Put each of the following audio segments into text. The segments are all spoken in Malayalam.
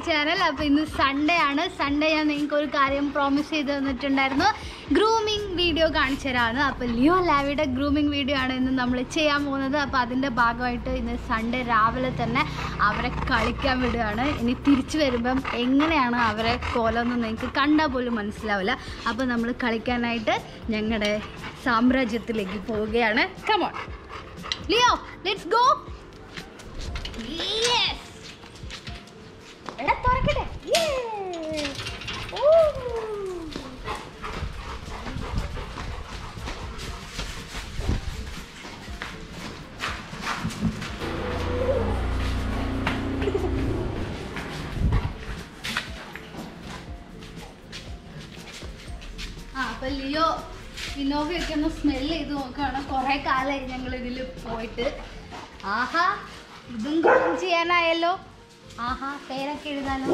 ചാനൽ അപ്പോൾ ഇന്ന് സൺഡേ ആണ് സൺഡേ ഞാൻ നിങ്ങൾക്ക് ഒരു കാര്യം പ്രോമിസ് ചെയ്ത് തന്നിട്ടുണ്ടായിരുന്നു ഗ്രൂമിങ് വീഡിയോ കാണിച്ചു തരാമെന്ന് അപ്പോൾ ലിയോ ലാവിയുടെ ഗ്രൂമിങ് വീഡിയോ ആണ് ഇന്ന് നമ്മൾ ചെയ്യാൻ പോകുന്നത് അപ്പോൾ അതിൻ്റെ ഭാഗമായിട്ട് ഇന്ന് സൺഡേ രാവിലെ തന്നെ അവരെ കളിക്കാൻ വിടുകയാണ് ഇനി തിരിച്ചു വരുമ്പം എങ്ങനെയാണ് അവരെ കോലമെന്ന് നിങ്ങൾക്ക് കണ്ടാൽ പോലും മനസ്സിലാവില്ല അപ്പോൾ നമ്മൾ കളിക്കാനായിട്ട് ഞങ്ങളുടെ സാമ്രാജ്യത്തിലേക്ക് പോവുകയാണ് come on Leo let's go yes എടാ തുറക്കട്ടെ Yay! Ooh. ആ അപ്പൊ ലിയോ ഇന്നോവയൊക്കെ ഒന്ന് സ്മെല് ചെയ്ത് നോക്കുകയാണ് കുറെ കാലമായി ഞങ്ങൾ ഇതിൽ പോയിട്ട് ആഹാ ഇതും ക്ലീൻ ചെയ്യാനായല്ലോ ആഹാ പേരൊക്കെ എഴുതാനോ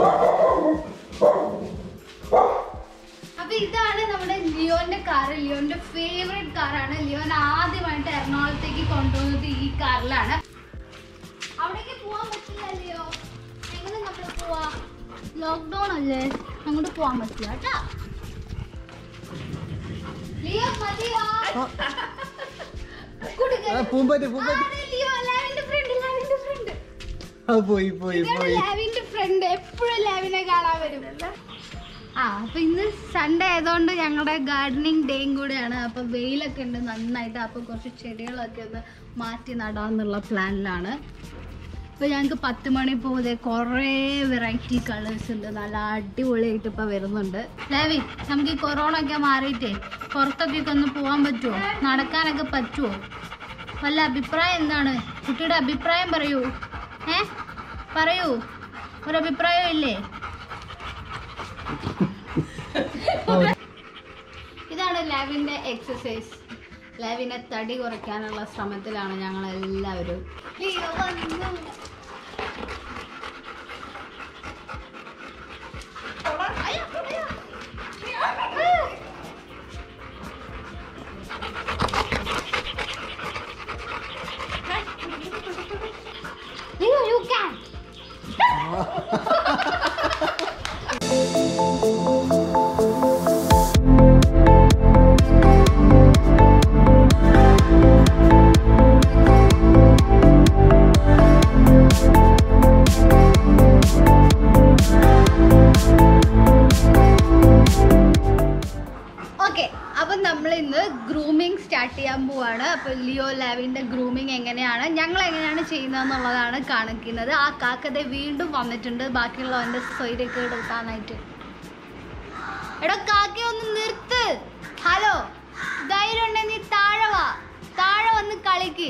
അപ്പൊ ഇതാണ് നമ്മുടെ ലിയോന്റെ കാർ ലിയോന്റെ ഫേവറേറ്റ് കാറാണ് ലിയോൻ ആദ്യമായിട്ട് എറണാകുളത്തേക്ക് കൊണ്ടുപോകുന്നത് ഈ കാറിലാണ് അവിടേക്ക് പോവാൻ പറ്റില്ല ലിയോ എങ്ങനെ നമ്മൾ പോവാ ലോക്ക്ഡൗൺ അല്ലേ അങ്ങോട്ട് പോവാൻ പറ്റില്ല കേട്ടോ ലിയോ മതിയോ കൊടുക്ക്. ആ, പൂമ്പാറ്റ പൂമ്പാറ്റ ആ, ലിയോ ലാവിന്റെ ഫ്രണ്ട് ലാവിന്റെ ഫ്രണ്ട് ആ പോയി പോയി ഇതാണ് പോയി ലാവിന്റെ ഫ്രണ്ട് എപ്പോഴും ലാവിനെ കാണാൻ വരും ആ അപ്പൊ ഇന്ന് സൺഡേ ആയതുകൊണ്ട് ഞങ്ങളുടെ ഗാർഡനിങ് ഡേയും കൂടെയാണ് അപ്പൊ വെയിലൊക്കെ ഉണ്ട് നന്നായിട്ട് അപ്പൊ കുറച്ച് ചെടികളൊക്കെ ഒന്ന് മാറ്റി നടാന്നുള്ള പ്ലാനിലാണ് ഇപ്പൊ ഞങ്ങൾക്ക് പത്ത് മണി പോലെ കുറേ വെറൈറ്റി കളേഴ്സ് ഉണ്ട് നല്ല അടിപൊളിയായിട്ട് ഇപ്പൊ വരുന്നുണ്ട് ലാവി നമുക്ക് ഈ കൊറോണ ഒക്കെ മാറിയിട്ടേ പുറത്തൊക്കെ ഒക്കെ ഒന്ന് പോകാൻ പറ്റുമോ നടക്കാനൊക്കെ പറ്റുമോ വല്ല അഭിപ്രായം എന്താണ് കുട്ടിയുടെ അഭിപ്രായം പറയൂ ഏ പറയൂ ഒരു അഭിപ്രായം ഇല്ലേ ഇതാണ് ലാവിന്റെ എക്സസൈസ് ലാവിനെ തടി കുറയ്ക്കാനുള്ള ശ്രമത്തിലാണ് ഞങ്ങൾ എല്ലാവരും Leo, you can. ഓക്കെ അപ്പം നമ്മൾ ഇന്ന് ഗ്രൂമിങ് സ്റ്റാർട്ട് ചെയ്യാൻ പോവാണ് അപ്പോൾ ലിയോ ലാവിൻ്റെ ഗ്രൂമിങ് എങ്ങനെയാണ് ഞങ്ങൾ എങ്ങനെയാണ് ചെയ്യുന്നതെന്നുള്ളതാണ് കാണിക്കുന്നത് ആ കാക്കത വീണ്ടും വന്നിട്ടുണ്ട് ബാക്കിയുള്ളവൻ്റെ സ്വൈരൊക്കെ എടുക്കാനായിട്ട് എടാ കാക്ക ഒന്ന് നിർത്ത് ഹലോ ധൈര്യം ഉണ്ടെങ്കിൽ നീ താഴെ വാ താഴെ വന്ന് കളിക്ക്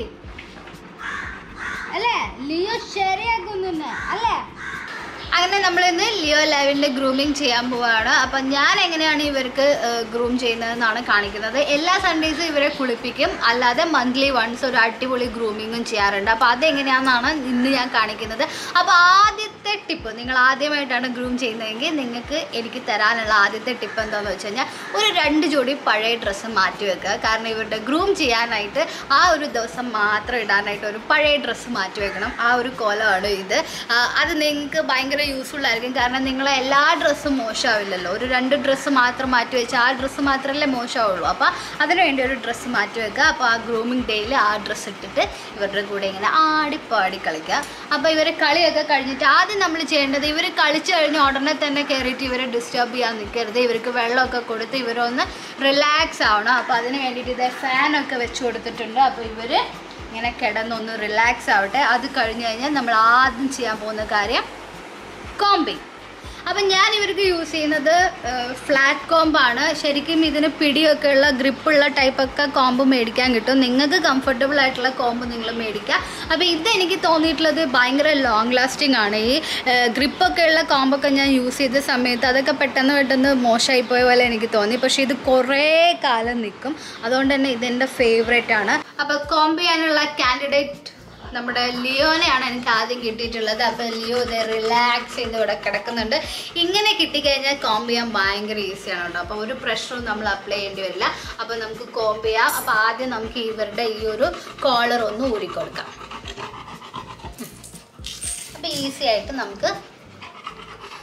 അല്ലേ ലിയോ ശരിയാക്കുന്നു അല്ലേ അങ്ങനെ നമ്മൾ ഇന്ന് ലിയോ ലാവിൻ്റെ ഗ്രൂമിങ് ചെയ്യാൻ പോവാണ് അപ്പം ഞാൻ എങ്ങനെയാണ് ഇവർക്ക് ഗ്രൂം ചെയ്യുന്നതെന്നാണ് കാണിക്കുന്നത് എല്ലാ സൺഡേസും ഇവരെ കുളിപ്പിക്കും അല്ലാതെ മന്ത്ലി വൺസ് ഒരു അടിപൊളി ഗ്രൂമിങ്ങും ചെയ്യാറുണ്ട് അപ്പോൾ അതെങ്ങനെയാണെന്നാണ് ഇന്ന് ഞാൻ കാണിക്കുന്നത് അപ്പോൾ ആദ്യത്തെ ടിപ്പ് നിങ്ങൾ ആദ്യമായിട്ടാണ് ഗ്രൂം ചെയ്യുന്നതെങ്കിൽ നിങ്ങൾക്ക് എനിക്ക് തരാനുള്ള ആദ്യത്തെ ടിപ്പ് എന്താണെന്ന് വെച്ച് കഴിഞ്ഞാൽ ഒരു രണ്ട് ജോഡി പഴയ ഡ്രസ്സ് മാറ്റി വെക്കുക കാരണം ഇവരുടെ ഗ്രൂം ചെയ്യാനായിട്ട് ആ ഒരു ദിവസം മാത്രം ഇടാനായിട്ട് ഒരു പഴയ ഡ്രസ്സ് മാറ്റി വെക്കണം ആ ഒരു കോലമാണ് ഇത് ആ, അത് നിങ്ങൾക്ക് ഭയങ്കര യൂസ്ഫുൾ ആയിരിക്കും കാരണം നിങ്ങളെ എല്ലാ ഡ്രസ്സും മോശമാവില്ലല്ലോ ഒരു രണ്ട് ഡ്രസ്സ് മാത്രം മാറ്റി വെച്ചാൽ ആ ഡ്രസ്സ് മാത്രമല്ലേ മോശമാവുള്ളൂ അപ്പോൾ അതിന് വേണ്ടി ഒരു ഡ്രസ്സ് മാറ്റി വെക്കുക അപ്പോൾ ആ ഗ്രൂമിങ് ഡേയിൽ ആ ഡ്രസ്സ് ഇട്ടിട്ട് ഇവരുടെ കൂടെ ഇങ്ങനെ ആടിപ്പാടി കളിക്കുക അപ്പോൾ ഇവരെ കളിയൊക്കെ കഴിഞ്ഞിട്ട് ആദ്യം നമ്മൾ ചെയ്യേണ്ടത് ഇവർ കളിച്ച് കഴിഞ്ഞ് ഉടനെ തന്നെ കയറിയിട്ട് ഇവരെ ഡിസ്റ്റർബ് ചെയ്യാൻ നിൽക്കരുത് ഇവർക്ക് വെള്ളമൊക്കെ കൊടുത്ത് ഇവരൊന്ന് റിലാക്സ് ആവണം അപ്പോൾ അതിന് വേണ്ടിയിട്ട് ഇതേ ഫാനൊക്കെ വെച്ച് കൊടുത്തിട്ടുണ്ട് അപ്പോൾ ഇവർ ഇങ്ങനെ കിടന്നൊന്ന് റിലാക്സ് ആവട്ടെ അത് കഴിഞ്ഞ് കഴിഞ്ഞാൽ നമ്മൾ ആദ്യം ചെയ്യാൻ പോകുന്ന കാര്യം കോമ്പിങ് അപ്പം ഞാൻ ഇവർക്ക് യൂസ് ചെയ്യുന്നത് ഫ്ലാറ്റ് കോമ്പാണ് ശരിക്കും ഇതിന് പിടിയൊക്കെ ഉള്ള ഗ്രിപ്പുള്ള ടൈപ്പൊക്കെ കോമ്പ് മേടിക്കാൻ കിട്ടും നിങ്ങൾക്ക് കംഫർട്ടബിൾ ആയിട്ടുള്ള കോമ്പ് നിങ്ങൾ മേടിക്കുക അപ്പോൾ ഇത് എനിക്ക് തോന്നിയിട്ടുള്ളത് ഭയങ്കര ലോങ് ലാസ്റ്റിംഗ് ആണ് ഈ ഗ്രിപ്പൊക്കെ ഉള്ള കോമ്പൊക്കെ ഞാൻ യൂസ് ചെയ്ത സമയത്ത് അതൊക്കെ പെട്ടെന്ന് പെട്ടെന്ന് മോശമായി പോയ പോലെ എനിക്ക് തോന്നി പക്ഷേ ഇത് കുറേ കാലം നിൽക്കും അതുകൊണ്ട് തന്നെ ഇതെൻ്റെ ഫേവറേറ്റ് ആണ് അപ്പോൾ കോമ്പ് ചെയ്യാനുള്ള കാൻഡിഡേറ്റ് നമ്മുടെ ലിയോനെയാണ് എനിക്ക് ആദ്യം കിട്ടിയിട്ടുള്ളത് അപ്പോൾ ലിയോ ഇത് റിലാക്സ് ചെയ്ത് ഇവിടെ കിടക്കുന്നുണ്ട് ഇങ്ങനെ കിട്ടിക്കഴിഞ്ഞാൽ കോംബ് ചെയ്യാൻ ഭയങ്കര ഈസിയാണ് കേട്ടോ അപ്പോൾ ഒരു പ്രഷറും നമ്മൾ അപ്ലൈ ചെയ്യേണ്ടി വരില്ല അപ്പോൾ നമുക്ക് കോംബ് ചെയ്യാം അപ്പോൾ ആദ്യം നമുക്ക് ഇവരുടെ ഈ ഒരു കോളർ ഒന്ന് ഊരിക്കൊടുക്കാം അപ്പോൾ ഈസി ആയിട്ട് നമുക്ക്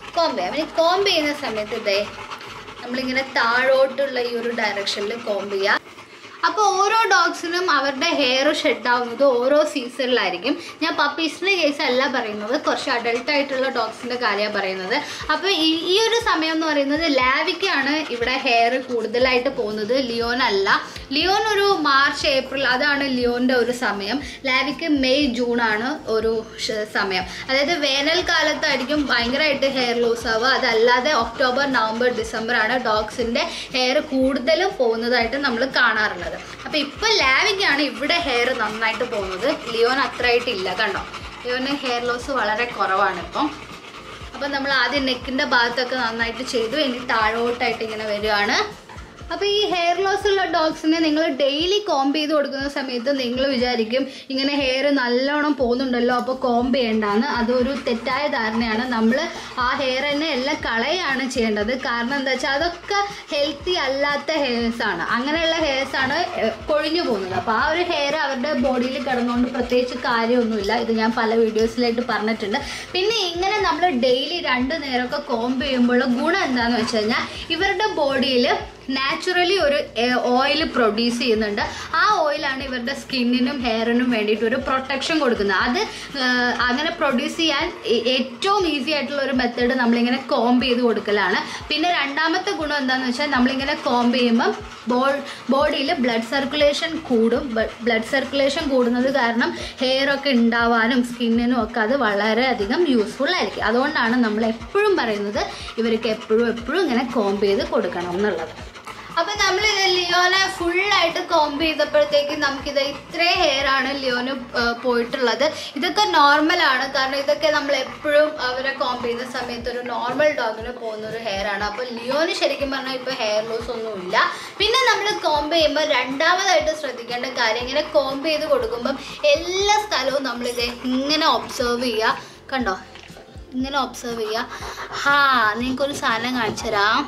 കോംബ് ചെയ്യാം ഇനി കോംബ് ചെയ്യുന്ന സമയത്ത് ഇതേ നമ്മളിങ്ങനെ താഴോട്ടുള്ള ഈ ഒരു ഡയറക്ഷനിൽ കോംബ് ചെയ്യുക അപ്പോൾ ഓരോ ഡോഗ്സിനും അവരുടെ ഹെയർ ഷെഡ് ആവുന്നത് ഓരോ സീസണിലായിരിക്കും ഞാൻ പപ്പീസിൻ്റെ കേസ് അല്ല പറയുന്നത് കുറച്ച് അഡൾട്ട് ആയിട്ടുള്ള ഡോഗ്സിൻ്റെ കാര്യമാണ് പറയുന്നത് അപ്പോൾ ഈ ഈ ഒരു സമയം എന്ന് പറയുന്നത് ലാവിക്കാണ് ഇവിടെ ഹെയർ കൂടുതലായിട്ട് പോകുന്നത് ലിയോൻ അല്ല ലിയോൻ ഒരു മാർച്ച് ഏപ്രിൽ അതാണ് ലിയോൻ്റെ ഒരു സമയം ലാവിക്ക് മെയ് ജൂൺ ആണ് ഒരു ഷ- സമയം അതായത് വേനൽക്കാലത്തായിരിക്കും ഭയങ്കരമായിട്ട് ഹെയർ ലോസ് ആവുക അതല്ലാതെ ഒക്ടോബർ നവംബർ ഡിസംബർ ആണ് ഡോഗ്സിൻ്റെ ഹെയർ കൂടുതലും പോകുന്നതായിട്ട് നമ്മൾ കാണാറുള്ളത് അപ്പോൾ ഇപ്പോൾ ലാവിക്കാണ് ഇവിടെ ഹെയർ നന്നായിട്ട് പോകുന്നത് ലിയോൻ അത്രയായിട്ടില്ല കണ്ടോ ലിയോന് ഹെയർ ലോസ് വളരെ കുറവാണ് ഇപ്പം അപ്പം നമ്മൾ ആദ്യം നെക്കിൻ്റെ ഭാഗത്തൊക്കെ നന്നായിട്ട് ചെയ്തു ഇനി താഴോട്ടായിട്ട് ഇങ്ങനെ വരികയാണ് അപ്പോൾ ഈ ഹെയർ ലോസ് ഉള്ള ഡോഗ്സിനെ നിങ്ങൾ ഡെയിലി കോംബ് ചെയ്ത് കൊടുക്കുന്ന സമയത്ത് നിങ്ങൾ വിചാരിക്കും ഇങ്ങനെ ഹെയർ നല്ലോണം പോകുന്നുണ്ടല്ലോ അപ്പോൾ കോംബ് ചെയ്യേണ്ടാന്ന് അതൊരു തെറ്റായ ധാരണയാണ് നമ്മൾ ആ ഹെയർ തന്നെ എല്ലാം കളയാണ് ചെയ്യേണ്ടത് കാരണം എന്താ വെച്ചാൽ അതൊക്കെ ഹെൽത്തി അല്ലാത്ത ഹെയർസ് ആണ് അങ്ങനെയുള്ള ഹെയർസ് ആണ് ഏഹ്, കൊഴിഞ്ഞു പോകുന്നത് അപ്പോൾ ആ ഒരു ഹെയർ അവരുടെ ബോഡിയിൽ കിടന്നുകൊണ്ട് പ്രത്യേകിച്ച് കാര്യമൊന്നുമില്ല ഇത് ഞാൻ പല വീഡിയോസിലായിട്ട് പറഞ്ഞിട്ടുണ്ട് പിന്നെ ഇങ്ങനെ നമ്മൾ ഡെയിലി രണ്ട് നേരമൊക്കെ കോംബ് ചെയ്യുമ്പോൾ ഗുണം എന്താണെന്ന് വെച്ച് കഴിഞ്ഞാൽ ഇവരുടെ ബോഡിയിൽ നാച്ചുറലി ഒരു ഓയിൽ പ്രൊഡ്യൂസ് ചെയ്യുന്നുണ്ട് ആ ഓയിലാണ് ഇവരുടെ സ്കിന്നിനും ഹെയറിനും വേണ്ടിയിട്ട് ഒരു പ്രൊട്ടക്ഷൻ കൊടുക്കുന്നത് അത് ആ, അങ്ങനെ പ്രൊഡ്യൂസ് ചെയ്യാൻ ഏ- ഏറ്റവും ഈസി ആയിട്ടുള്ള ഒരു മെത്തേഡ് നമ്മളിങ്ങനെ കോംബ് ചെയ്ത് കൊടുക്കലാണ് പിന്നെ രണ്ടാമത്തെ ഗുണം എന്താണെന്ന് വെച്ചാൽ നമ്മളിങ്ങനെ കോംബ് ചെയ്യുമ്പം ബോ ബോഡിയിൽ ബ്ലഡ് സർക്കുലേഷൻ കൂടും ബ്ലഡ് സർക്കുലേഷൻ കൂടുന്നത് കാരണം ഹെയർ ഒക്കെ ഉണ്ടാവാനും സ്കിന്നിനും ഒക്കെ അത് വളരെയധികം യൂസ്ഫുൾ ആയിരിക്കും അതുകൊണ്ടാണ് നമ്മൾ എപ്പോഴും പറയുന്നത് ഇവർക്ക് എപ്പോഴും എപ്പോഴും ഇങ്ങനെ കോംബ് ചെയ്ത് കൊടുക്കണം എന്നുള്ളത് അപ്പൊ നമ്മൾ ലിയോനെ ഫുള്ളായിട്ട് കോംബ് ചെയ്തപ്പോഴത്തേക്ക് നമുക്കിത് ഇത്രയും ഹെയർ ആണ് ലിയോന് ആ, പോയിട്ടുള്ളത് ഇതൊക്കെ നോർമൽ ആണ് കാരണം ഇതൊക്കെ നമ്മൾ എപ്പോഴും അവരെ കോംബ് ചെയ്യുന്ന സമയത്ത് ഒരു നോർമൽ ഡോഗിന് പോകുന്ന ഒരു ഹെയർ ആണ് അപ്പോൾ ലിയോന് ശരിക്കും പറഞ്ഞാൽ ഇപ്പോൾ ഹെയർ ലോസ് ഒന്നുമില്ല പിന്നെ നമ്മൾ കോംബ് ചെയ്യുമ്പോൾ രണ്ടാമതായിട്ട് ശ്രദ്ധിക്കേണ്ട കാര്യം ഇങ്ങനെ കോംബ് ചെയ്ത് കൊടുക്കുമ്പം എല്ലാ സ്ഥലവും നമ്മളിത് ഇങ്ങനെ ഒബ്സർവ് ചെയ്യുക കണ്ടോ ഇങ്ങനെ ഒബ്സർവ് ചെയ്യുക ഹാ നിങ്ങൾക്കൊരു സാധനം കാണിച്ചു തരാം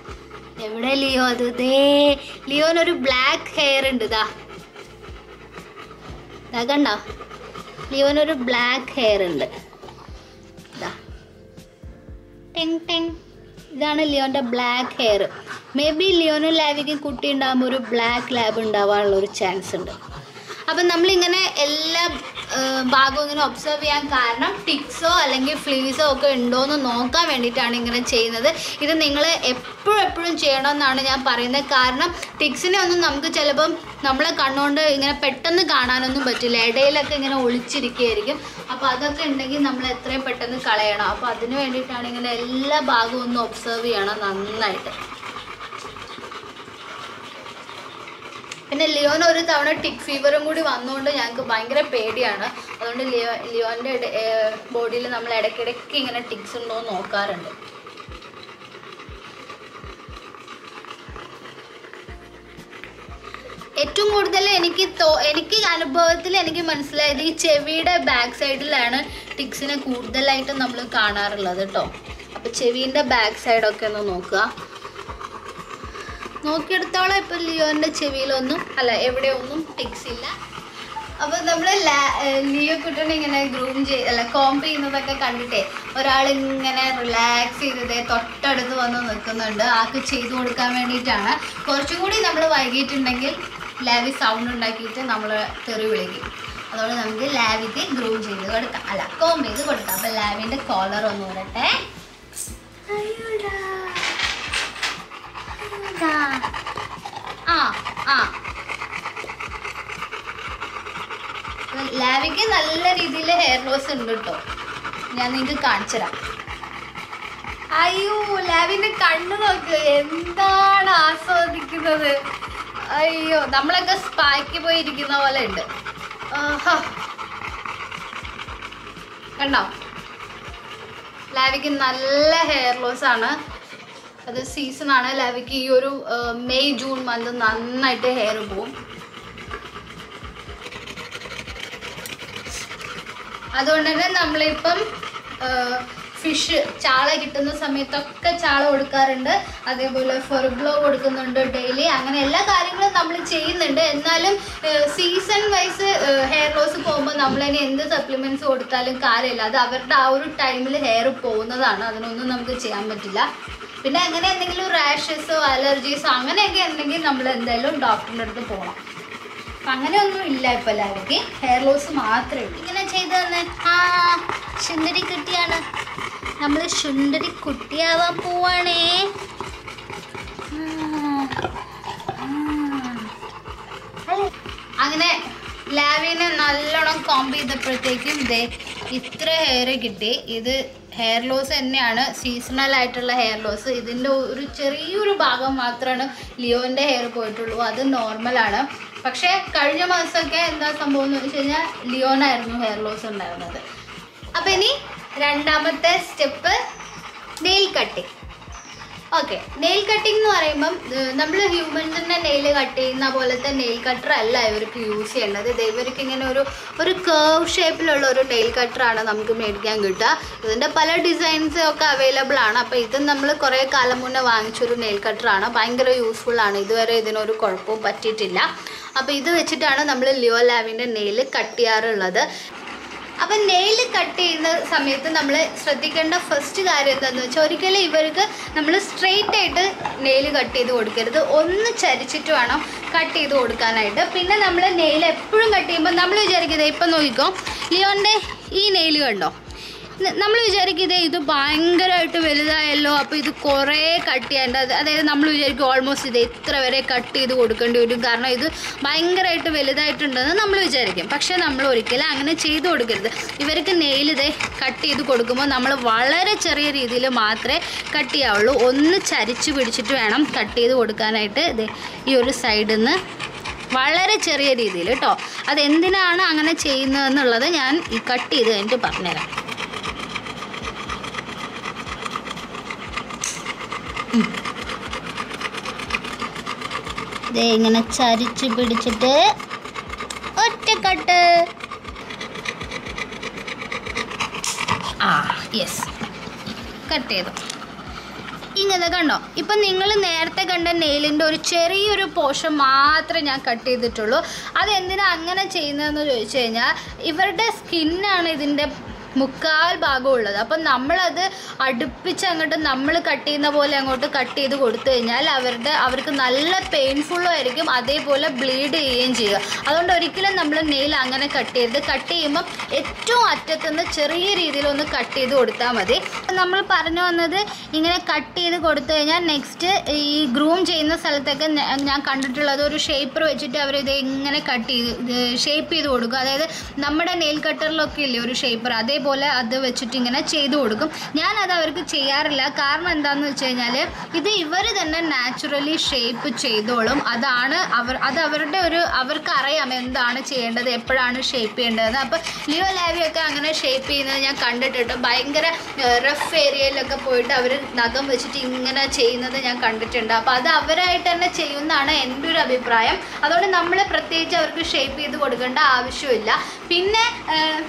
എവിടെ ലിയോ അത് ദേ ലിയോനൊരു ബ്ലാക്ക് ഹെയർ ഉണ്ട് ഇതാ ഇതാ കണ്ടോ ലിയോനൊരു ബ്ലാക്ക് ഹെയർ ഉണ്ട് ഇതാ ടെങ് ടെങ് ഇതാണ് ലിയോൻ്റെ ബ്ലാക്ക് ഹെയർ മേ ബി ലിയോനും ലാവിക്ക് കുട്ടി ഉണ്ടാകുമ്പോൾ ഒരു ബ്ലാക്ക് ലാബ് ഉണ്ടാവാനുള്ള ഒരു ചാൻസ് ഉണ്ട് അപ്പം നമ്മളിങ്ങനെ എല്ലാ ആ, ഭാഗവും ഇങ്ങനെ ഒബ്സർവ് ചെയ്യാൻ കാരണം ടിക്സോ അല്ലെങ്കിൽ ഫ്ലീസോ ഒക്കെ ഉണ്ടോ എന്ന് നോക്കാൻ വേണ്ടിയിട്ടാണ് ഇങ്ങനെ ചെയ്യുന്നത് ഇത് നിങ്ങൾ എപ്പോഴും എപ്പോഴും ചെയ്യണമെന്നാണ് ഞാൻ പറയുന്നത് കാരണം ടിക്സിനെ ഒന്നും നമുക്ക് ചിലപ്പം നമ്മളെ കണ്ണുകൊണ്ട് ഇങ്ങനെ പെട്ടെന്ന് കാണാനൊന്നും പറ്റില്ല ഇടയിലൊക്കെ ഇങ്ങനെ ഒളിച്ചിരിക്കുകയായിരിക്കും അപ്പോൾ അതൊക്കെ ഉണ്ടെങ്കിൽ നമ്മൾ എത്രയും പെട്ടെന്ന് കളയണം അപ്പോൾ അതിന് വേണ്ടിയിട്ടാണ് ഇങ്ങനെ എല്ലാ ഭാഗവും ഒന്ന് ഒബ്സർവ് ചെയ്യണം നന്നായിട്ട് പിന്നെ ലിയോന് ഒരു തവണ ടിക് ഫീവറും കൂടി വന്നുകൊണ്ട് ഞങ്ങൾക്ക് ഭയങ്കര പേടിയാണ് അതുകൊണ്ട് ലിയോ ലിയോൻ്റെ ബോഡിയിൽ നമ്മൾ ഇടയ്ക്കിടയ്ക്ക് ഇങ്ങനെ ടിക്സ് ഉണ്ടോ എന്ന് നോക്കാറുണ്ട് ഏറ്റവും കൂടുതൽ എനിക്ക് തോ എനിക്ക് അനുഭവത്തിൽ എനിക്ക് മനസ്സിലായത് ഈ ചെവിയുടെ ബാക്ക് സൈഡിലാണ് ടിക്സിനെ കൂടുതലായിട്ട് നമ്മൾ കാണാറുള്ളത് കേട്ടോ അപ്പോൾ ചെവീൻ്റെ ബാക്ക് സൈഡൊക്കെ ഒന്ന് നോക്കുക നോക്കിയെടുത്തോളം ഇപ്പം ലിയോൻ്റെ ചെവിയിലൊന്നും അല്ല എവിടെയൊന്നും ടിക്സ് ഇല്ല അപ്പോൾ നമ്മൾ ലിയോ കുട്ടനെ ഇങ്ങനെ ഗ്രൂം ചെയ്ത് അല്ല കോംബ് ചെയ്യുന്നതൊക്കെ കണ്ടിട്ടേ ഒരാൾ ഇങ്ങനെ റിലാക്സ് ചെയ്തത് തൊട്ടടുത്ത് വന്ന് നിൽക്കുന്നുണ്ട് ആൾക്ക് ചെയ്തു കൊടുക്കാൻ വേണ്ടിയിട്ടാണ് കുറച്ചും കൂടി നമ്മൾ വൈകിട്ടുണ്ടെങ്കിൽ ലാവി സൗണ്ട് ഉണ്ടാക്കിയിട്ട് നമ്മൾ തെറി വിളിക്കും അതുകൊണ്ട് നമുക്ക് ലാവിക്ക് ഗ്രൂം ചെയ്ത് കൊടുക്കാം അല്ല കോംബ് ചെയ്ത് കൊടുക്കാം അപ്പം ലാവിൻ്റെ കോളർ ഒന്ന് വരട്ടെ അയ്യോടാ അയ്യോടാ ആ ആ ലാവിക്ക് നല്ല രീതിയിൽ ഹെയർ ലോസ് ഉണ്ട് കേട്ടോ ഞാൻ നിങ്ങൾക്ക് കാണിച്ചുതരാം അയ്യോ ലാവിന്റെ കണ്ണ് നോക്ക് എന്താണ് ആസ്വദിക്കുന്നത് അയ്യോ നമ്മളൊക്കെ സ്പായ്ക്ക് പോയി ഇരിക്കുന്ന പോലെ ഉണ്ട് ആഹാ. കണ്ടോ ലാവിക്ക് നല്ല ഹെയർ ലോസ് ആണ് അത് സീസൺ ആണ് ലാവിക്ക് ഈ ഒരു ആ, മെയ് ജൂൺ മന്ത് നന്നായിട്ട് ഹെയർ പോവും അതുകൊണ്ട് തന്നെ നമ്മളിപ്പം ഫിഷ് ചാള കിട്ടുന്ന സമയത്തൊക്കെ ചാള കൊടുക്കാറുണ്ട് അതേപോലെ ഫെർഗ്ലോ കൊടുക്കുന്നുണ്ട് ഡെയിലി അങ്ങനെ എല്ലാ കാര്യങ്ങളും നമ്മൾ ചെയ്യുന്നുണ്ട് എന്നാലും സീസൺ വൈസ് ഹെയർ ലോസ് പോകുമ്പോൾ നമ്മളതിന് എന്ത് സപ്ലിമെന്റ്സ് കൊടുത്താലും കാര്യമില്ല അത് അവരുടെ ആ ഒരു ടൈമിൽ ഹെയർ പോകുന്നതാണ് അതിനൊന്നും നമുക്ക് ചെയ്യാൻ പറ്റില്ല പിന്നെ അങ്ങനെ എന്തെങ്കിലും റാഷസോ അലർജീസോ അങ്ങനെയൊക്കെ ഉണ്ടെങ്കിൽ നമ്മൾ എന്തായാലും ഡോക്ടറിൻ്റെ അടുത്ത് പോകണം അപ്പം അങ്ങനെയൊന്നും ഇല്ല ഇപ്പം എല്ലാവർക്കും ഹെയർ ലോസ് മാത്രമേ ഉള്ളൂ ഇങ്ങനെ ചെയ്തു തന്നെ ആ സുന്ദരി കുട്ടിയാണ് നമ്മൾ സുന്ദരി കുട്ടിയാവാൻ പോവാണേ അങ്ങനെ ലാവിനെ നല്ലോണം കോംബ് ചെയ്തപ്പോഴത്തേക്കും ഇതേ ഇത്ര ഹെയർ കിട്ടി ഇത് ഹെയർ ലോസ് തന്നെയാണ് സീസണൽ ആയിട്ടുള്ള ഹെയർ ലോസ് ഇതിൻ്റെ ഒരു ചെറിയൊരു ഭാഗം മാത്രമാണ് ലിയോൻ്റെ ഹെയർ പോയിട്ടുള്ളൂ അത് നോർമലാണ് പക്ഷേ കഴിഞ്ഞ മാസമൊക്കെ എന്താ സംഭവം എന്ന് വെച്ച് കഴിഞ്ഞാൽ ലിയോനായിരുന്നു ഹെയർ ലോസ് ഉണ്ടായിരുന്നത് അപ്പം ഇനി രണ്ടാമത്തെ step nail cutting okay nail cutting എന്ന് പറയുമ്പം നമ്മൾ ഹ്യൂമൻസിൻ്റെ നെയിൽ കട്ട് ചെയ്യുന്ന പോലത്തെ നെയിൽ കട്ടർ അല്ല ഇവർക്ക് യൂസ് ചെയ്യേണ്ടത് ഇത് ഇവർക്ക് ഇങ്ങനെ ഒരു ഒരു കേർവ് ഷേപ്പിലുള്ള ഒരു നെയിൽ കട്ടറാണ് നമുക്ക് മേടിക്കാൻ കിട്ടുക ഇതിൻ്റെ പല ഡിസൈൻസ് ഒക്കെ അവൈലബിൾ ആണ് അപ്പോൾ ഇത് നമ്മൾ കുറേ കാലം മുന്നേ വാങ്ങിച്ചൊരു നെയിൽ കട്ടറാണ് ഭയങ്കര യൂസ്ഫുൾ ആണ് ഇതുവരെ ഇതിനൊരു കുഴപ്പവും പറ്റിയിട്ടില്ല അപ്പോൾ ഇത് വെച്ചിട്ടാണ് നമ്മൾ ലിയോ ലാവിൻ്റെ നെയിൽ കട്ട് ചെയ്യാറുള്ളത് അപ്പം നെയിൽ കട്ട് ചെയ്യുന്ന സമയത്ത് നമ്മൾ ശ്രദ്ധിക്കേണ്ട ഫസ്റ്റ് കാര്യം എന്താണെന്ന് വെച്ചാൽ ഒരിക്കലും ഇവർക്ക് നമ്മൾ സ്ട്രെയിറ്റ് ആയിട്ട് നെയിൽ കട്ട് ചെയ്ത് കൊടുക്കരുത് ഒന്ന് ചരിച്ചിട്ട് വേണം കട്ട് ചെയ്ത് കൊടുക്കാനായിട്ട് പിന്നെ നമ്മൾ നെയിൽ എപ്പോഴും കട്ട് ചെയ്യുമ്പോൾ നമ്മൾ വിചാരിക്കുന്നത് ഇപ്പം നോക്കിക്കോ ലിയോൻ്റെ ഈ നെയിൽ കണ്ടോ നമ്മൾ വിചാരിക്കുന്നത് ഇത് ഭയങ്കരമായിട്ട് വലുതായല്ലോ അപ്പോൾ ഇത് കുറേ കട്ട് ചെയ്യേണ്ട അത് അതായത് നമ്മൾ വിചാരിക്കും ഓൾമോസ്റ്റ് ഇത് എത്ര വരെ കട്ട് ചെയ്ത് കൊടുക്കേണ്ടി വരും കാരണം ഇത് ഭയങ്കരമായിട്ട് വലുതായിട്ടുണ്ടെന്ന് നമ്മൾ വിചാരിക്കും പക്ഷേ നമ്മൾ ഒരിക്കലും അങ്ങനെ ചെയ്ത് കൊടുക്കരുത് ഇവർക്ക് നെയിൽ ഇത് കട്ട് ചെയ്ത് കൊടുക്കുമ്പോൾ നമ്മൾ വളരെ ചെറിയ രീതിയിൽ മാത്രമേ കട്ട് ചെയ്യാവുള്ളൂ ഒന്ന് ചരിച്ച് പിടിച്ചിട്ട് വേണം കട്ട് ചെയ്ത് കൊടുക്കാനായിട്ട് ഇത് ഈ ഒരു സൈഡിൽ നിന്ന് വളരെ ചെറിയ രീതിയിൽ കേട്ടോ അതെന്തിനാണ് അങ്ങനെ ചെയ്യുന്നതെന്നുള്ളത് ഞാൻ ഈ കട്ട് ചെയ്ത് കഴിഞ്ഞിട്ട് പറഞ്ഞുതരാം ദേ ഇങ്ങനെ ചരിച്ച് പിടിച്ചിട്ട് ഒറ്റക്കട്ട് ആ യെസ് കട്ട് ചെയ്തു ഇങ്ങനെ കണ്ടോ ഇപ്പം നിങ്ങൾ നേരത്തെ കണ്ട നെയിലിൻ്റെ ഒരു ചെറിയൊരു പോർഷൻ മാത്രമേ ഞാൻ കട്ട് ചെയ്തിട്ടുള്ളൂ അതെന്തിനാ അങ്ങനെ ചെയ്യുന്നതെന്ന് ചോദിച്ചു കഴിഞ്ഞാൽ ഇവരുടെ സ്കിന്നാണ് ഇതിൻ്റെ മുക്കാൽ ഭാഗം ഉള്ളത് അപ്പം നമ്മളത് അടുപ്പിച്ച് അങ്ങോട്ട് നമ്മൾ കട്ട് ചെയ്യുന്ന പോലെ അങ്ങോട്ട് കട്ട് ചെയ്ത് കൊടുത്തു കഴിഞ്ഞാൽ അവരുടെ അവർക്ക് നല്ല പെയിൻഫുള്ളും ആയിരിക്കും അതേപോലെ ബ്ലീഡ് ചെയ്യുകയും ചെയ്യുക അതുകൊണ്ട് ഒരിക്കലും നമ്മൾ നെയിൽ അങ്ങനെ കട്ട് ചെയ്ത് കട്ട് ചെയ്യുമ്പം ഏറ്റവും അറ്റത്തുനിന്ന് ചെറിയ രീതിയിൽ ഒന്ന് കട്ട് ചെയ്ത് കൊടുത്താൽ മതി നമ്മൾ പറഞ്ഞു വന്നത് ഇങ്ങനെ കട്ട് ചെയ്ത് കൊടുത്തു കഴിഞ്ഞാൽ നെക്സ്റ്റ് ഈ ഗ്രൂം ചെയ്യുന്ന സ്ഥലത്തൊക്കെ ഞ- ഞാൻ കണ്ടിട്ടുള്ളത് ഒരു ഷേപ്പർ വെച്ചിട്ട് അവർ ഇത് ഇങ്ങനെ കട്ട് ചെയ്ത് ഷേപ്പ് ചെയ്ത് കൊടുക്കും അതായത് നമ്മുടെ നെയിൽ കട്ടറിലൊക്കെ ഇല്ലേ ഒരു ഷേപ്പർ അതേപോലെ അത് വെച്ചിട്ട് ഇങ്ങനെ ചെയ്ത് കൊടുക്കും ഞാനത് അവർക്ക് ചെയ്യാറില്ല കാരണം എന്താണെന്ന് വെച്ച് കഴിഞ്ഞാൽ ഇത് ഇവർ തന്നെ നാച്ചുറലി ഷേപ്പ് ചെയ്തോളും അതാണ് അവർ അത് അവരുടെ ഒരു അവർക്ക് അറിയാം എന്താണ് ചെയ്യേണ്ടത് എപ്പോഴാണ് ഷേപ്പ് ചെയ്യേണ്ടത് അപ്പോൾ ലിയോ ലാവിയൊക്കെ അങ്ങനെ ഷേപ്പ് ചെയ്യുന്നത് ഞാൻ കണ്ടിട്ടുണ്ട് ഭയങ്കര റഫ് ഏരിയയിലൊക്കെ പോയിട്ട് അവർ നഖം വെച്ചിട്ട് ഇങ്ങനെ ചെയ്യുന്നത് ഞാൻ കണ്ടിട്ടുണ്ട് അപ്പോൾ അത് അവരായിട്ട് തന്നെ ചെയ്യുന്നതാണ് എൻ്റെ ഒരു അഭിപ്രായം അതുകൊണ്ട് നമ്മൾ പ്രത്യേകിച്ച് അവർക്ക് ഷേപ്പ് ചെയ്ത് കൊടുക്കേണ്ട ആവശ്യമില്ല പിന്നെ ഏഹ്,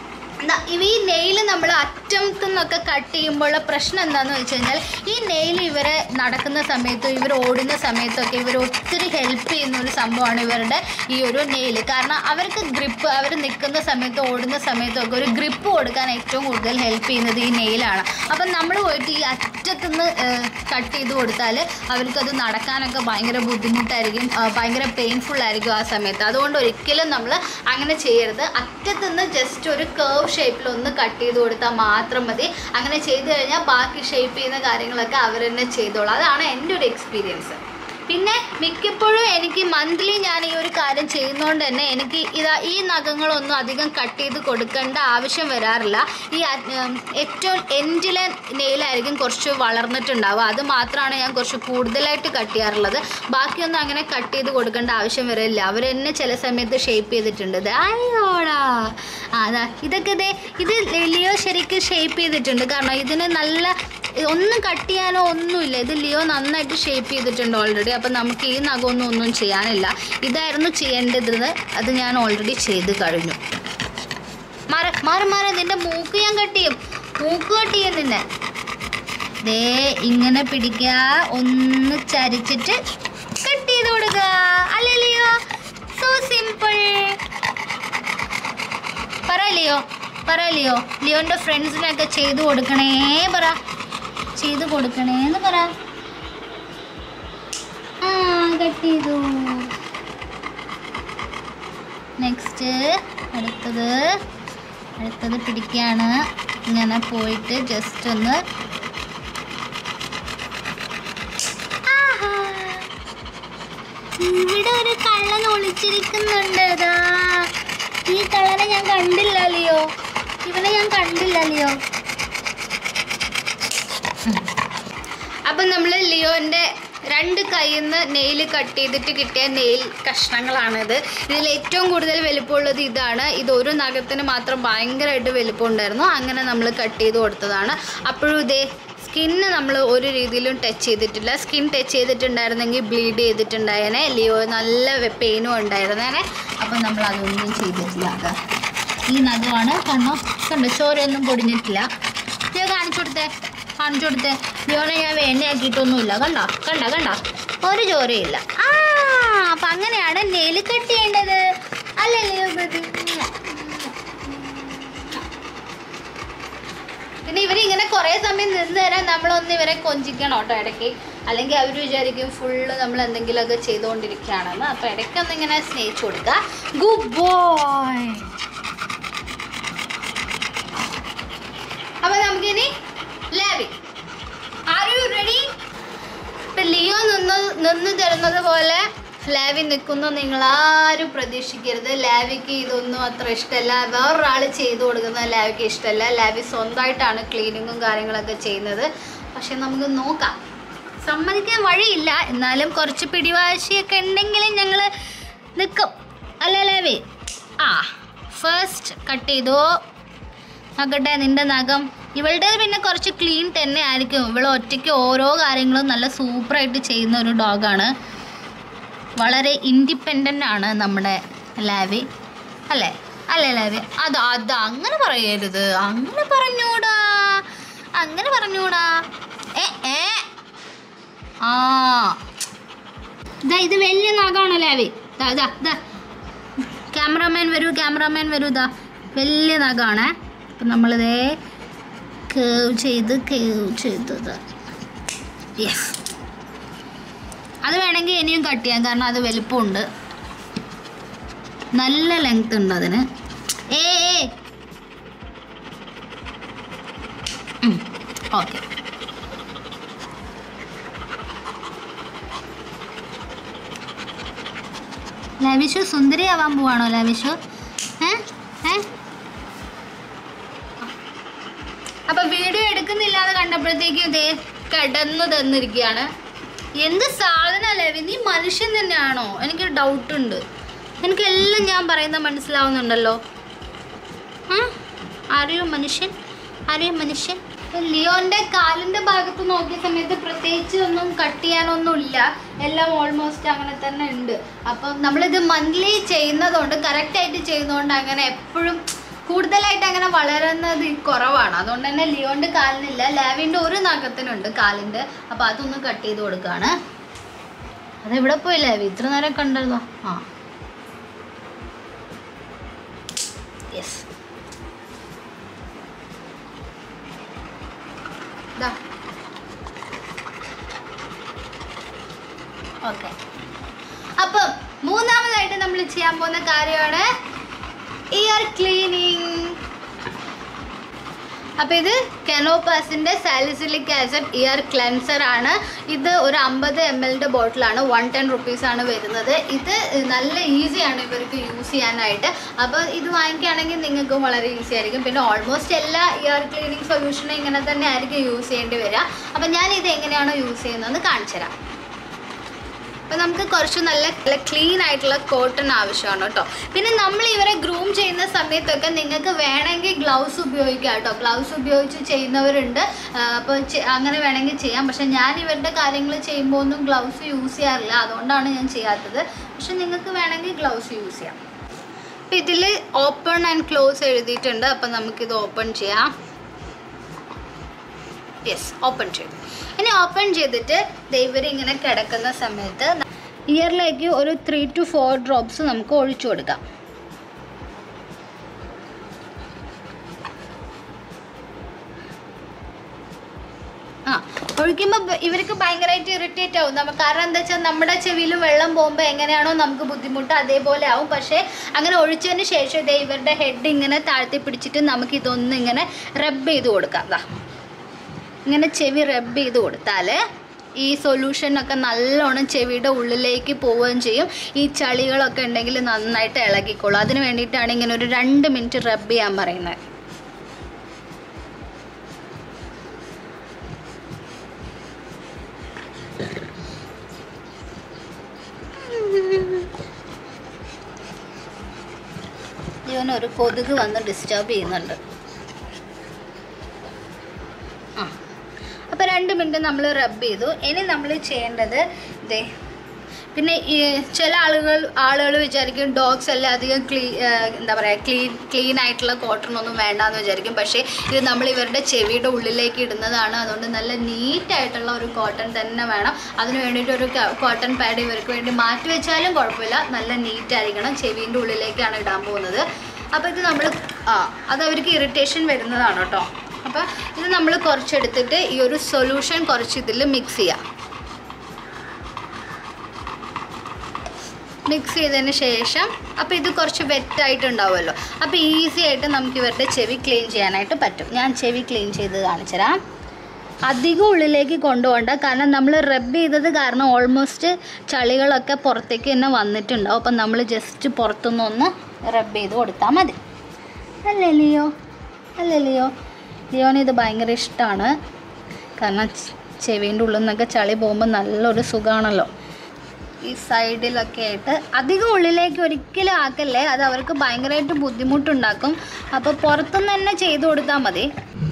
ന- ഈ നെയിൽ നമ്മൾ അറ്റത്തു നിന്നൊക്കെ കട്ട് ചെയ്യുമ്പോഴുള്ള പ്രശ്നം എന്താണെന്ന് വെച്ച് കഴിഞ്ഞാൽ ഈ നെയിൽ ഇവരെ നടക്കുന്ന സമയത്തും ഇവർ ഓടുന്ന സമയത്തൊക്കെ ഇവർ ഒത്തിരി ഹെൽപ്പ് ചെയ്യുന്ന ഒരു സംഭവമാണ് ഇവരുടെ ഈ ഒരു നെയിൽ കാരണം അവർക്ക് ഗ്രിപ്പ് അവർ നിൽക്കുന്ന സമയത്തും ഓടുന്ന സമയത്തും ഒക്കെ ഒരു ഗ്രിപ്പ് കൊടുക്കാൻ ഏറ്റവും കൂടുതൽ ഹെൽപ്പ് ചെയ്യുന്നത് ഈ നെയിലാണ് അപ്പം നമ്മൾ പോയിട്ട് ഈ അറ്റത്തുനിന്ന് കട്ട് ചെയ്ത് കൊടുത്താൽ അവർക്കത് നടക്കാനൊക്കെ ഭയങ്കര ബുദ്ധിമുട്ടായിരിക്കും ആ, ഭയങ്കര പെയിൻഫുൾ ആയിരിക്കും ആ സമയത്ത് അതുകൊണ്ട് ഒരിക്കലും നമ്മൾ അങ്ങനെ ചെയ്യരുത് അറ്റത്തുനിന്ന് ജസ്റ്റ് ഒരു കേർവ് ഷേപ്പിൽ ഒന്ന് കട്ട് ചെയ്ത് കൊടുത്താൽ മാത്രം മതി അങ്ങനെ ചെയ്ത് കഴിഞ്ഞാൽ ബാക്കി ഷേപ്പ് ചെയ്യുന്ന കാര്യങ്ങളൊക്കെ അവർ തന്നെ ചെയ്തോളൂ അതാണ് എൻ്റെ ഒരു എക്സ്പീരിയൻസ് പിന്നെ മിക്കപ്പോഴും എനിക്ക് മന്ത്ലി ഞാൻ ഈ ഒരു കാര്യം ചെയ്യുന്നതുകൊണ്ട് തന്നെ എനിക്ക് ഇതാ ഈ നഖങ്ങളൊന്നും അധികം കട്ട് ചെയ്ത് കൊടുക്കേണ്ട ആവശ്യം വരാറില്ല ഈ അ- ഉം, ഏറ്റവും എൻഡിലെ നെയിലായിരിക്കും കുറച്ച് വളർന്നിട്ടുണ്ടാവുക അത് മാത്രമാണ് ഞാൻ കുറച്ച് കൂടുതലായിട്ട് കട്ട് ചെയ്യാറുള്ളത് ബാക്കിയൊന്നും അങ്ങനെ കട്ട് ചെയ്ത് കൊടുക്കേണ്ട ആവശ്യം വരില്ല അവർ തന്നെ ചില സമയത്ത് ഷേപ്പ് ചെയ്തിട്ടുണ്ട് ഇത് അയ്യോടാ ആ, അതാ ഇതൊക്കെ ദേ ഇത് ലിയോ ശരിക്കും ഷേപ്പ് ചെയ്തിട്ടുണ്ട് കാരണം ഇതിന് നല്ല ഒന്നും കട്ട് ചെയ്യാനോ ഒന്നുമില്ല ഇത് ലിയോ നന്നായിട്ട് ഷേപ്പ് ചെയ്തിട്ടുണ്ട് ഓൾറെഡി അപ്പം നമുക്ക് ഈ നഖമൊന്നും ഒന്നും ചെയ്യാനില്ല ഇതായിരുന്നു ചെയ്യേണ്ടത് അത് ഞാൻ ഓൾറെഡി ചെയ്ത് കഴിഞ്ഞു മാറ മാറി മാറി നിന്റെ മൂക്ക് ഞാൻ കട്ട് ചെയ്യും മൂക്കുകൊട്ടിയെ നിന്നെ ദേ ഇങ്ങനെ പിടിക്കുക ഒന്ന് ചരിച്ചിട്ട് കട്ട് ചെയ്ത് കൊടുക്കുക അല്ലേ ലിയോ സോ സിമ്പിൾ പറ ലിയോ പറ ലിയോ ലിയോന്റെ ഫ്രണ്ട്സിനൊക്കെ ചെയ്തു കൊടുക്കണേ പറ ചെയ്തു കൊടുക്കണേന്ന് പറ ആ കട്ട് ചെയ്തു നെക്സ്റ്റ് അടുത്തത് അടുത്തത് പിടിക്കുകയാണ് ഇങ്ങനെ പോയിട്ട് ജസ്റ്റ് ഒന്ന് ആഹാ. ഇവിടെ ഒരു കള്ളൻ ഒളിച്ചിരിക്കുന്നുണ്ട് ഇതാ ഈ കള്ളനെ ഞാൻ കണ്ടില്ലല്ലയോ ഇവനെ ഞാൻ കണ്ടില്ലല്ലയോ അപ്പൊ നമ്മൾ ലിയോന്റെ രണ്ട് കയ്യിൽ നിന്ന് നെയിൽ കട്ട് ചെയ്തിട്ട് കിട്ടിയ നെയിൽ കഷ്ണങ്ങളാണിത് ഇതിൽ ഏറ്റവും കൂടുതൽ വലിപ്പമുള്ളത് ഇതാണ് ഇത് ഒരു നഖത്തിന് മാത്രം ഭയങ്കരമായിട്ട് വലിപ്പം ഉണ്ടായിരുന്നു അങ്ങനെ നമ്മൾ കട്ട് ചെയ്ത് കൊടുത്തതാണ് അപ്പോഴും ഇതേ സ്കിന്ന് നമ്മൾ ഒരു രീതിയിലും ടച്ച് ചെയ്തിട്ടില്ല സ്കിൻ ടച്ച് ചെയ്തിട്ടുണ്ടായിരുന്നെങ്കിൽ ബ്ലീഡ് ചെയ്തിട്ടുണ്ടായേനെ ലിയോ നല്ല പെയിനും ഉണ്ടായിരുന്നേനെ അപ്പം നമ്മൾ അതൊന്നും ചെയ്തിട്ടില്ല അത് ഈ നഖമാണ് കണ്ണോ കണ്ടോ ചോരയൊന്നും പൊടിഞ്ഞിട്ടില്ല ലിയോ കാണിച്ചു കൊടുത്തേ കാണിച്ചു കൊടുത്തേ ലിയോനെ ഞാൻ വേണ്ടയാക്കിയിട്ടൊന്നുമില്ല കണ്ടോ കണ്ടോ കണ്ടോ ഒരു ചോരയില്ല ആ അപ്പം അങ്ങനെയാണ് നെയിൽ കട്ട് ചെയ്യേണ്ടത് അല്ലേ ലിയോ ബേബി പിന്നെ ഇവരിങ്ങനെ കുറേ സമയം നിന്ന് തരാൻ നമ്മളൊന്ന് ഇവരെ കൊഞ്ചിക്കണം കേട്ടോ ഇടയ്ക്ക് അല്ലെങ്കിൽ അവർ വിചാരിക്കും ഫുള്ള് നമ്മൾ എന്തെങ്കിലുമൊക്കെ ചെയ്തുകൊണ്ടിരിക്കുകയാണെന്ന് അപ്പോൾ ഇടയ്ക്കൊന്ന് ഇങ്ങനെ സ്നേഹിച്ചു കൊടുക്കുക ഗുഡ് ബോയ് അപ്പോൾ നമുക്കിനി ലാബി ആർ യു റെഡി ഇപ്പം ലിയോ നിന്ന് നിന്ന് തരുന്നത് പോലെ ലാവി നിൽക്കുന്നു നിങ്ങൾ ആരും പ്രതീക്ഷിക്കരുത് ലാവിക്ക് ഇതൊന്നും അത്ര ഇഷ്ടമല്ല വേറൊരാൾ ചെയ്തു കൊടുക്കുന്നത് ലാവിക്ക് ഇഷ്ടമല്ല ലാവി സ്വന്തമായിട്ടാണ് ക്ലീനിങ്ങും കാര്യങ്ങളൊക്കെ ചെയ്യുന്നത് പക്ഷെ നമുക്ക് നോക്കാം സമ്മതിക്കാൻ വഴിയില്ല എന്നാലും കുറച്ച് പിടിവാശിയൊക്കെ ഉണ്ടെങ്കിലും ഞങ്ങൾ നിൽക്കും അല്ല ലാവി ആ ഫസ്റ്റ് കട്ട് ചെയ്തു നോക്കട്ടെ നിന്റെ നഖം ഇവളുടെ പിന്നെ കുറച്ച് ക്ലീൻ തന്നെ ആയിരിക്കും ഇവൾ ഒറ്റയ്ക്ക് ഓരോ കാര്യങ്ങളും നല്ല സൂപ്പറായിട്ട് ചെയ്യുന്ന ഒരു ഡോഗാണ് വളരെ ഇൻഡിപെൻഡൻ്റ് ആണ് നമ്മുടെ ലാവി അല്ലേ അല്ലേ ലാവി അത് അത് അങ്ങനെ പറയരുത് അങ്ങനെ പറഞ്ഞൂടാ അങ്ങനെ പറഞ്ഞൂടാ ഏ ഏ ആ ഇതാ ഇത് വലിയ നഖമാണോ ലാവി ദാ ഇതാ ഇതാ ക്യാമറാമാൻ വരൂ ക്യാമറാമാൻ വരൂ ഇതാ വലിയ നഖമാണേ അപ്പം നമ്മളിതേ കേവ് ചെയ്ത് കേവ് ചെയ്തത് യെസ് അത് വേണമെങ്കിൽ ഇനിയും കട്ട് ചെയ്യാം കാരണം അത് വലിപ്പമുണ്ട് നല്ല ലെങ്ത് ഉണ്ട് അതിന് ഏ ഓക്കെ ലവിഷു സുന്ദരിയാവാൻ പോവാണോ ലവിഷു ഏ ഏ അപ്പൊ വീഡിയോ എടുക്കുന്നില്ല എന്ന് കണ്ടപ്പോഴത്തേക്കും ഇതേ കിടന്നു തന്നിരിക്കുകയാണ് എന്ത് സാധനമല്ലേ നീ മനുഷ്യൻ തന്നെയാണോ എനിക്ക് ഡൗട്ട് ഉണ്ട് എനിക്കെല്ലാം ഞാൻ പറയുന്നത് മനസ്സിലാവുന്നുണ്ടല്ലോ ആ അറിയോ മനുഷ്യൻ അറിയോ മനുഷ്യൻ ലിയോന്റെ കാലിന്റെ ഭാഗത്ത് നോക്കിയ സമയത്ത് പ്രത്യേകിച്ച് ഒന്നും കട്ട് ചെയ്യാനൊന്നുമില്ല എല്ലാം ഓൾമോസ്റ്റ് അങ്ങനെ തന്നെ ഉണ്ട് അപ്പം നമ്മളിത് മന്ത്ലി ചെയ്യുന്നതുകൊണ്ട് കറക്റ്റായിട്ട് ചെയ്യുന്നതുകൊണ്ട് അങ്ങനെ എപ്പോഴും കൂടുതലായിട്ട് അങ്ങനെ വളരുന്നത് കുറവാണ് അതുകൊണ്ട് തന്നെ ലിയോന്റെ കാലിനില്ല ലാവിന്റെ ഒരു നഖത്തിനുണ്ട് കാലിന്റെ അപ്പൊ അതൊന്ന് കട്ട് ചെയ്ത് കൊടുക്കാണ് അതെവിടെ പോയി ലാവി ഇത്ര നേരം കണ്ടല്ലോ ആ യെസ് ഓക്കെ അപ്പം മൂന്നാമതായിട്ട് നമ്മൾ ചെയ്യാൻ പോകുന്ന കാര്യമാണ് ഇയർ ക്ലീനിങ് അപ്പോൾ ഇത് കെനോപാസിൻ്റെ സാലിസിലിക് ആസിഡ് ഇയർ ക്ലെൻസർ ആണ് ഇത് ഒരു അമ്പത് എം എല്ലിൻ്റെ ബോട്ടിലാണ് വൺ ടെൻ റുപ്പീസാണ് വരുന്നത് ഇത് നല്ല ഈസിയാണ് ഇവർക്ക് യൂസ് ചെയ്യാനായിട്ട് അപ്പോൾ ഇത് വാങ്ങിക്കുകയാണെങ്കിൽ നിങ്ങൾക്കും വളരെ ഈസി ആയിരിക്കും പിന്നെ ഓൾമോസ്റ്റ് എല്ലാ ഇയർ ക്ലീനിങ് സൊല്യൂഷനും ഇങ്ങനെ തന്നെ ആയിരിക്കും യൂസ് ചെയ്യേണ്ടി വരിക അപ്പോൾ ഞാൻ ഇത് എങ്ങനെയാണോ യൂസ് ചെയ്യുന്നതെന്ന് കാണിച്ചു തരാം അപ്പോൾ നമുക്ക് കുറച്ച് നല്ല നല്ല ക്ലീൻ ആയിട്ടുള്ള കോട്ടൺ ആവശ്യമാണ് കേട്ടോ പിന്നെ നമ്മൾ ഇവരെ ഗ്രൂം ചെയ്യുന്ന സമയത്തൊക്കെ നിങ്ങൾക്ക് വേണമെങ്കിൽ ഗ്ലൗസ് ഉപയോഗിക്കാം കേട്ടോ ഗ്ലൗസ് ഉപയോഗിച്ച് ചെയ്യുന്നവരുണ്ട് അപ്പോൾ അങ്ങനെ വേണമെങ്കിൽ ചെയ്യാം പക്ഷെ ഞാൻ ഇവരുടെ കാര്യങ്ങൾ ചെയ്യുമ്പോൾ ഒന്നും ഗ്ലൗസ് യൂസ് ചെയ്യാറില്ല അതുകൊണ്ടാണ് ഞാൻ ചെയ്യാത്തത് പക്ഷെ നിങ്ങൾക്ക് വേണമെങ്കിൽ ഗ്ലൗസ് യൂസ് ചെയ്യാം അപ്പോൾ ഇതിൽ ഓപ്പൺ ആൻഡ് ക്ലോസ് എഴുതിയിട്ടുണ്ട് അപ്പോൾ നമുക്കിത് ഓപ്പൺ ചെയ്യാം യെസ് ഓപ്പൺ ചെയ്തു ഇനി ഓപ്പൺ ചെയ്തിട്ട് ദൈവർ ഇങ്ങനെ കിടക്കുന്ന സമയത്ത് ഇയറിലേക്ക് ഒരു ത്രീ ടു ഫോർ ഡ്രോപ്സ് നമുക്ക് ഒഴിച്ചു കൊടുക്കാം ആ ഒഴിക്കുമ്പോൾ ഇവർക്ക് ഭയങ്കരമായിട്ട് ഇറിറ്റേറ്റ് ആവും നമുക്ക് കാരണം എന്താ വെച്ചാൽ നമ്മുടെ ചെവിയിൽ വെള്ളം പോകുമ്പോൾ എങ്ങനെയാണോ നമുക്ക് ബുദ്ധിമുട്ട് അതേപോലെ ആവും പക്ഷേ അങ്ങനെ ഒഴിച്ചതിന് ശേഷം ദേ ഇവരുടെ ഹെഡ് ഇങ്ങനെ താഴ്ത്തി പിടിച്ചിട്ട് നമുക്ക് ഇതൊന്ന് ഇങ്ങനെ റബ്ബ് ചെയ്ത് കൊടുക്കാം ദാ ഇങ്ങനെ ചെവി റബ്ബ് ചെയ്ത് കൊടുത്താൽ ഈ സൊല്യൂഷനൊക്കെ നല്ലോണം ചെവിയുടെ ഉള്ളിലേക്ക് പോവുകയും ചെയ്യും ഈ ചളികളൊക്കെ ഉണ്ടെങ്കിൽ നന്നായിട്ട് ഇളകിക്കോളും അതിന് വേണ്ടിയിട്ടാണ് ഇങ്ങനെ ഒരു രണ്ട് മിനിറ്റ് റബ്ബ് ചെയ്യാൻ പറയുന്നത് ഇവനൊരു കൊതുക് വന്ന് ഡിസ്റ്റർബ് ചെയ്യുന്നുണ്ട് ആ അപ്പോൾ രണ്ട് മിനിറ്റ് നമ്മൾ റബ്ബ് ചെയ്തു ഇനി നമ്മൾ ചെയ്യേണ്ടത് ഇതേ പിന്നെ ഈ ചില ആളുകൾ ആളുകൾ വിചാരിക്കും ഡോഗ്സ് എല്ലാം അധികം ക്ലീ എന്താ പറയുക ക്ലീൻ ക്ലീൻ ആയിട്ടുള്ള കോട്ടൺ ഒന്നും വേണ്ടാന്ന് വിചാരിക്കും പക്ഷേ ഇത് നമ്മൾ ഇവരുടെ ചെവിയുടെ ഉള്ളിലേക്ക് ഇടുന്നതാണ് അതുകൊണ്ട് നല്ല നീറ്റായിട്ടുള്ള ഒരു കോട്ടൺ തന്നെ വേണം അതിന് വേണ്ടിയിട്ട് ഒരു കോട്ടൺ പാഡ് ഇവർക്ക് വേണ്ടി മാറ്റി വെച്ചാലും കുഴപ്പമില്ല നല്ല നീറ്റായിരിക്കണം ചെവീൻ്റെ ഉള്ളിലേക്കാണ് ഇടാൻ പോകുന്നത് അപ്പോൾ ഇത് നമ്മൾ ആ അത് അവർക്ക് ഇറിറ്റേഷൻ വരുന്നതാണ് കേട്ടോ അപ്പോൾ ഇത് നമ്മൾ കുറച്ചെടുത്തിട്ട് ഈ ഒരു സൊല്യൂഷൻ കുറച്ച് ഇതിൽ മിക്സ് ചെയ്യാം മിക്സ് ചെയ്തതിന് ശേഷം അപ്പോൾ ഇത് കുറച്ച് വെറ്റായിട്ടുണ്ടാവുമല്ലോ അപ്പോൾ ഈസി ആയിട്ട് നമുക്ക് ഇവരുടെ ചെവി ക്ലീൻ ചെയ്യാനായിട്ട് പറ്റും ഞാൻ ചെവി ക്ലീൻ ചെയ്ത് കാണിച്ചുതരാം അധികം ഉള്ളിലേക്ക് കൊണ്ടുപോകണ്ട കാരണം നമ്മൾ റബ്ബ് ചെയ്തത് കാരണം ഓൾമോസ്റ്റ് ചളികളൊക്കെ പുറത്തേക്ക് തന്നെ വന്നിട്ടുണ്ടാവും അപ്പം നമ്മൾ ജസ്റ്റ് പുറത്തുനിന്നൊന്ന് റബ്ബ് ചെയ്ത് കൊടുത്താൽ മതി അല്ലേ ലിയോ അല്ലേ ലിയോ ലിയോന് ഇത് ഭയങ്കര ഇഷ്ടമാണ് കാരണം ചെവീൻ്റെ ഉള്ളിൽ നിന്നൊക്കെ ചളി പോകുമ്പോൾ നല്ലൊരു സുഖമാണല്ലോ ഈ സൈഡിലൊക്കെ ആയിട്ട് അധികം ഉള്ളിലേക്ക് ഒരിക്കലും ആക്കല്ലേ അത് അവർക്ക് ഭയങ്കരമായിട്ട് ബുദ്ധിമുട്ടുണ്ടാക്കും അപ്പോൾ പുറത്തുനിന്ന് തന്നെ ചെയ്തു കൊടുത്താൽ മതി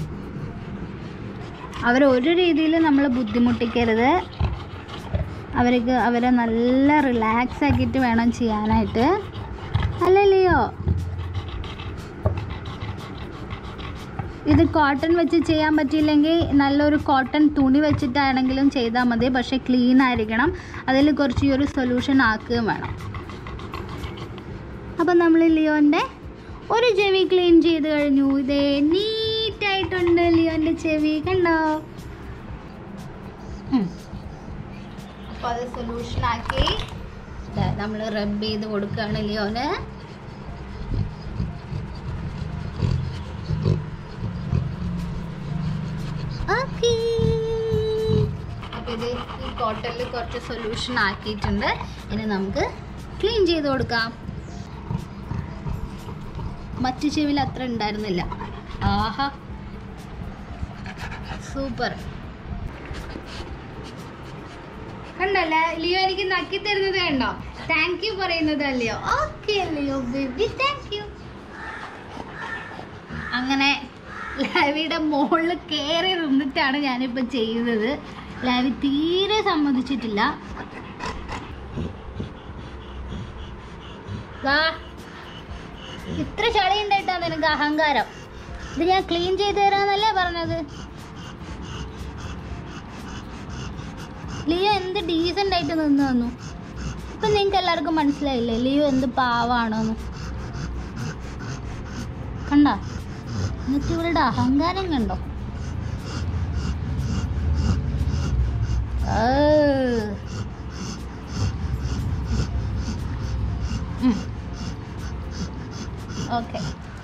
അവരെ ഒരു രീതിയിൽ നമ്മൾ ബുദ്ധിമുട്ടിക്കരുത് അവർക്ക് അവരെ നല്ല റിലാക്സ് ആക്കിയിട്ട് വേണം ചെയ്യാനായിട്ട് അല്ലല്ലയോ ഇത് കോട്ടൺ വെച്ച് ചെയ്യാൻ പറ്റിയില്ലെങ്കിൽ നല്ലൊരു കോട്ടൺ തുണി വെച്ചിട്ടാണെങ്കിലും ചെയ്താൽ മതി പക്ഷേ ക്ലീൻ ആയിരിക്കണം അതിൽ കുറച്ച് ഈ ഒരു സൊല്യൂഷൻ ആക്കുകയും വേണം അപ്പം നമ്മൾ ലിയോൻ്റെ ഒരു ചെവി ക്ലീൻ ചെയ്ത് കഴിഞ്ഞു ഇതേ നീറ്റായിട്ടുണ്ട് ലിയോൻ്റെ ചെവി കണ്ടോ അപ്പോൾ അത് സൊല്യൂഷൻ ആക്കി നമ്മൾ റബ്ബ് ചെയ്ത് കൊടുക്കുകയാണ് ലിയോന് ഓക്കേ അപ്പോൾ ഇത് ഈ കോട്ടണിൽ കുറച്ച് സൊല്യൂഷൻ ആക്കിയിട്ടുണ്ട് ഇനി നമുക്ക് ക്ലീൻ ചെയ്ത് കൊടുക്കാം മറ്റു ചെവിയിൽ അത്ര ഉണ്ടായിരുന്നില്ല ആഹാ സൂപ്പർ കണ്ടല്ലേ ലിയോ എനിക്ക് നക്കി തരുന്നത് കണ്ടോ താങ്ക് യു പറയുന്നത് അല്ലയോ okay Leo baby thank you അങ്ങനെ ലാവിയുടെ മുകളിൽ കയറി നിന്നിട്ടാണ് ഞാനിപ്പോൾ ചെയ്യുന്നത് ലാവി തീരെ സമ്മതിച്ചിട്ടില്ല ദാ, ഇത്ര ചളി ഉണ്ടായിട്ടാ നിനക്ക് അഹങ്കാരം ഇത് ഞാൻ ക്ലീൻ ചെയ്ത് തരാന്നല്ലേ പറഞ്ഞത് ലിയോ എന്ത് ഡീസൻ്റ് ആയിട്ട് നിന്ന് തന്നു ഇപ്പം നിങ്ങൾക്ക് എല്ലാവർക്കും മനസ്സിലായില്ലേ ലിയോ എന്ത് പാവാണോന്ന് കണ്ട എന്നിട്ട് ഇവരുടെ അഹങ്കാരം കണ്ടോ ഓക്കെ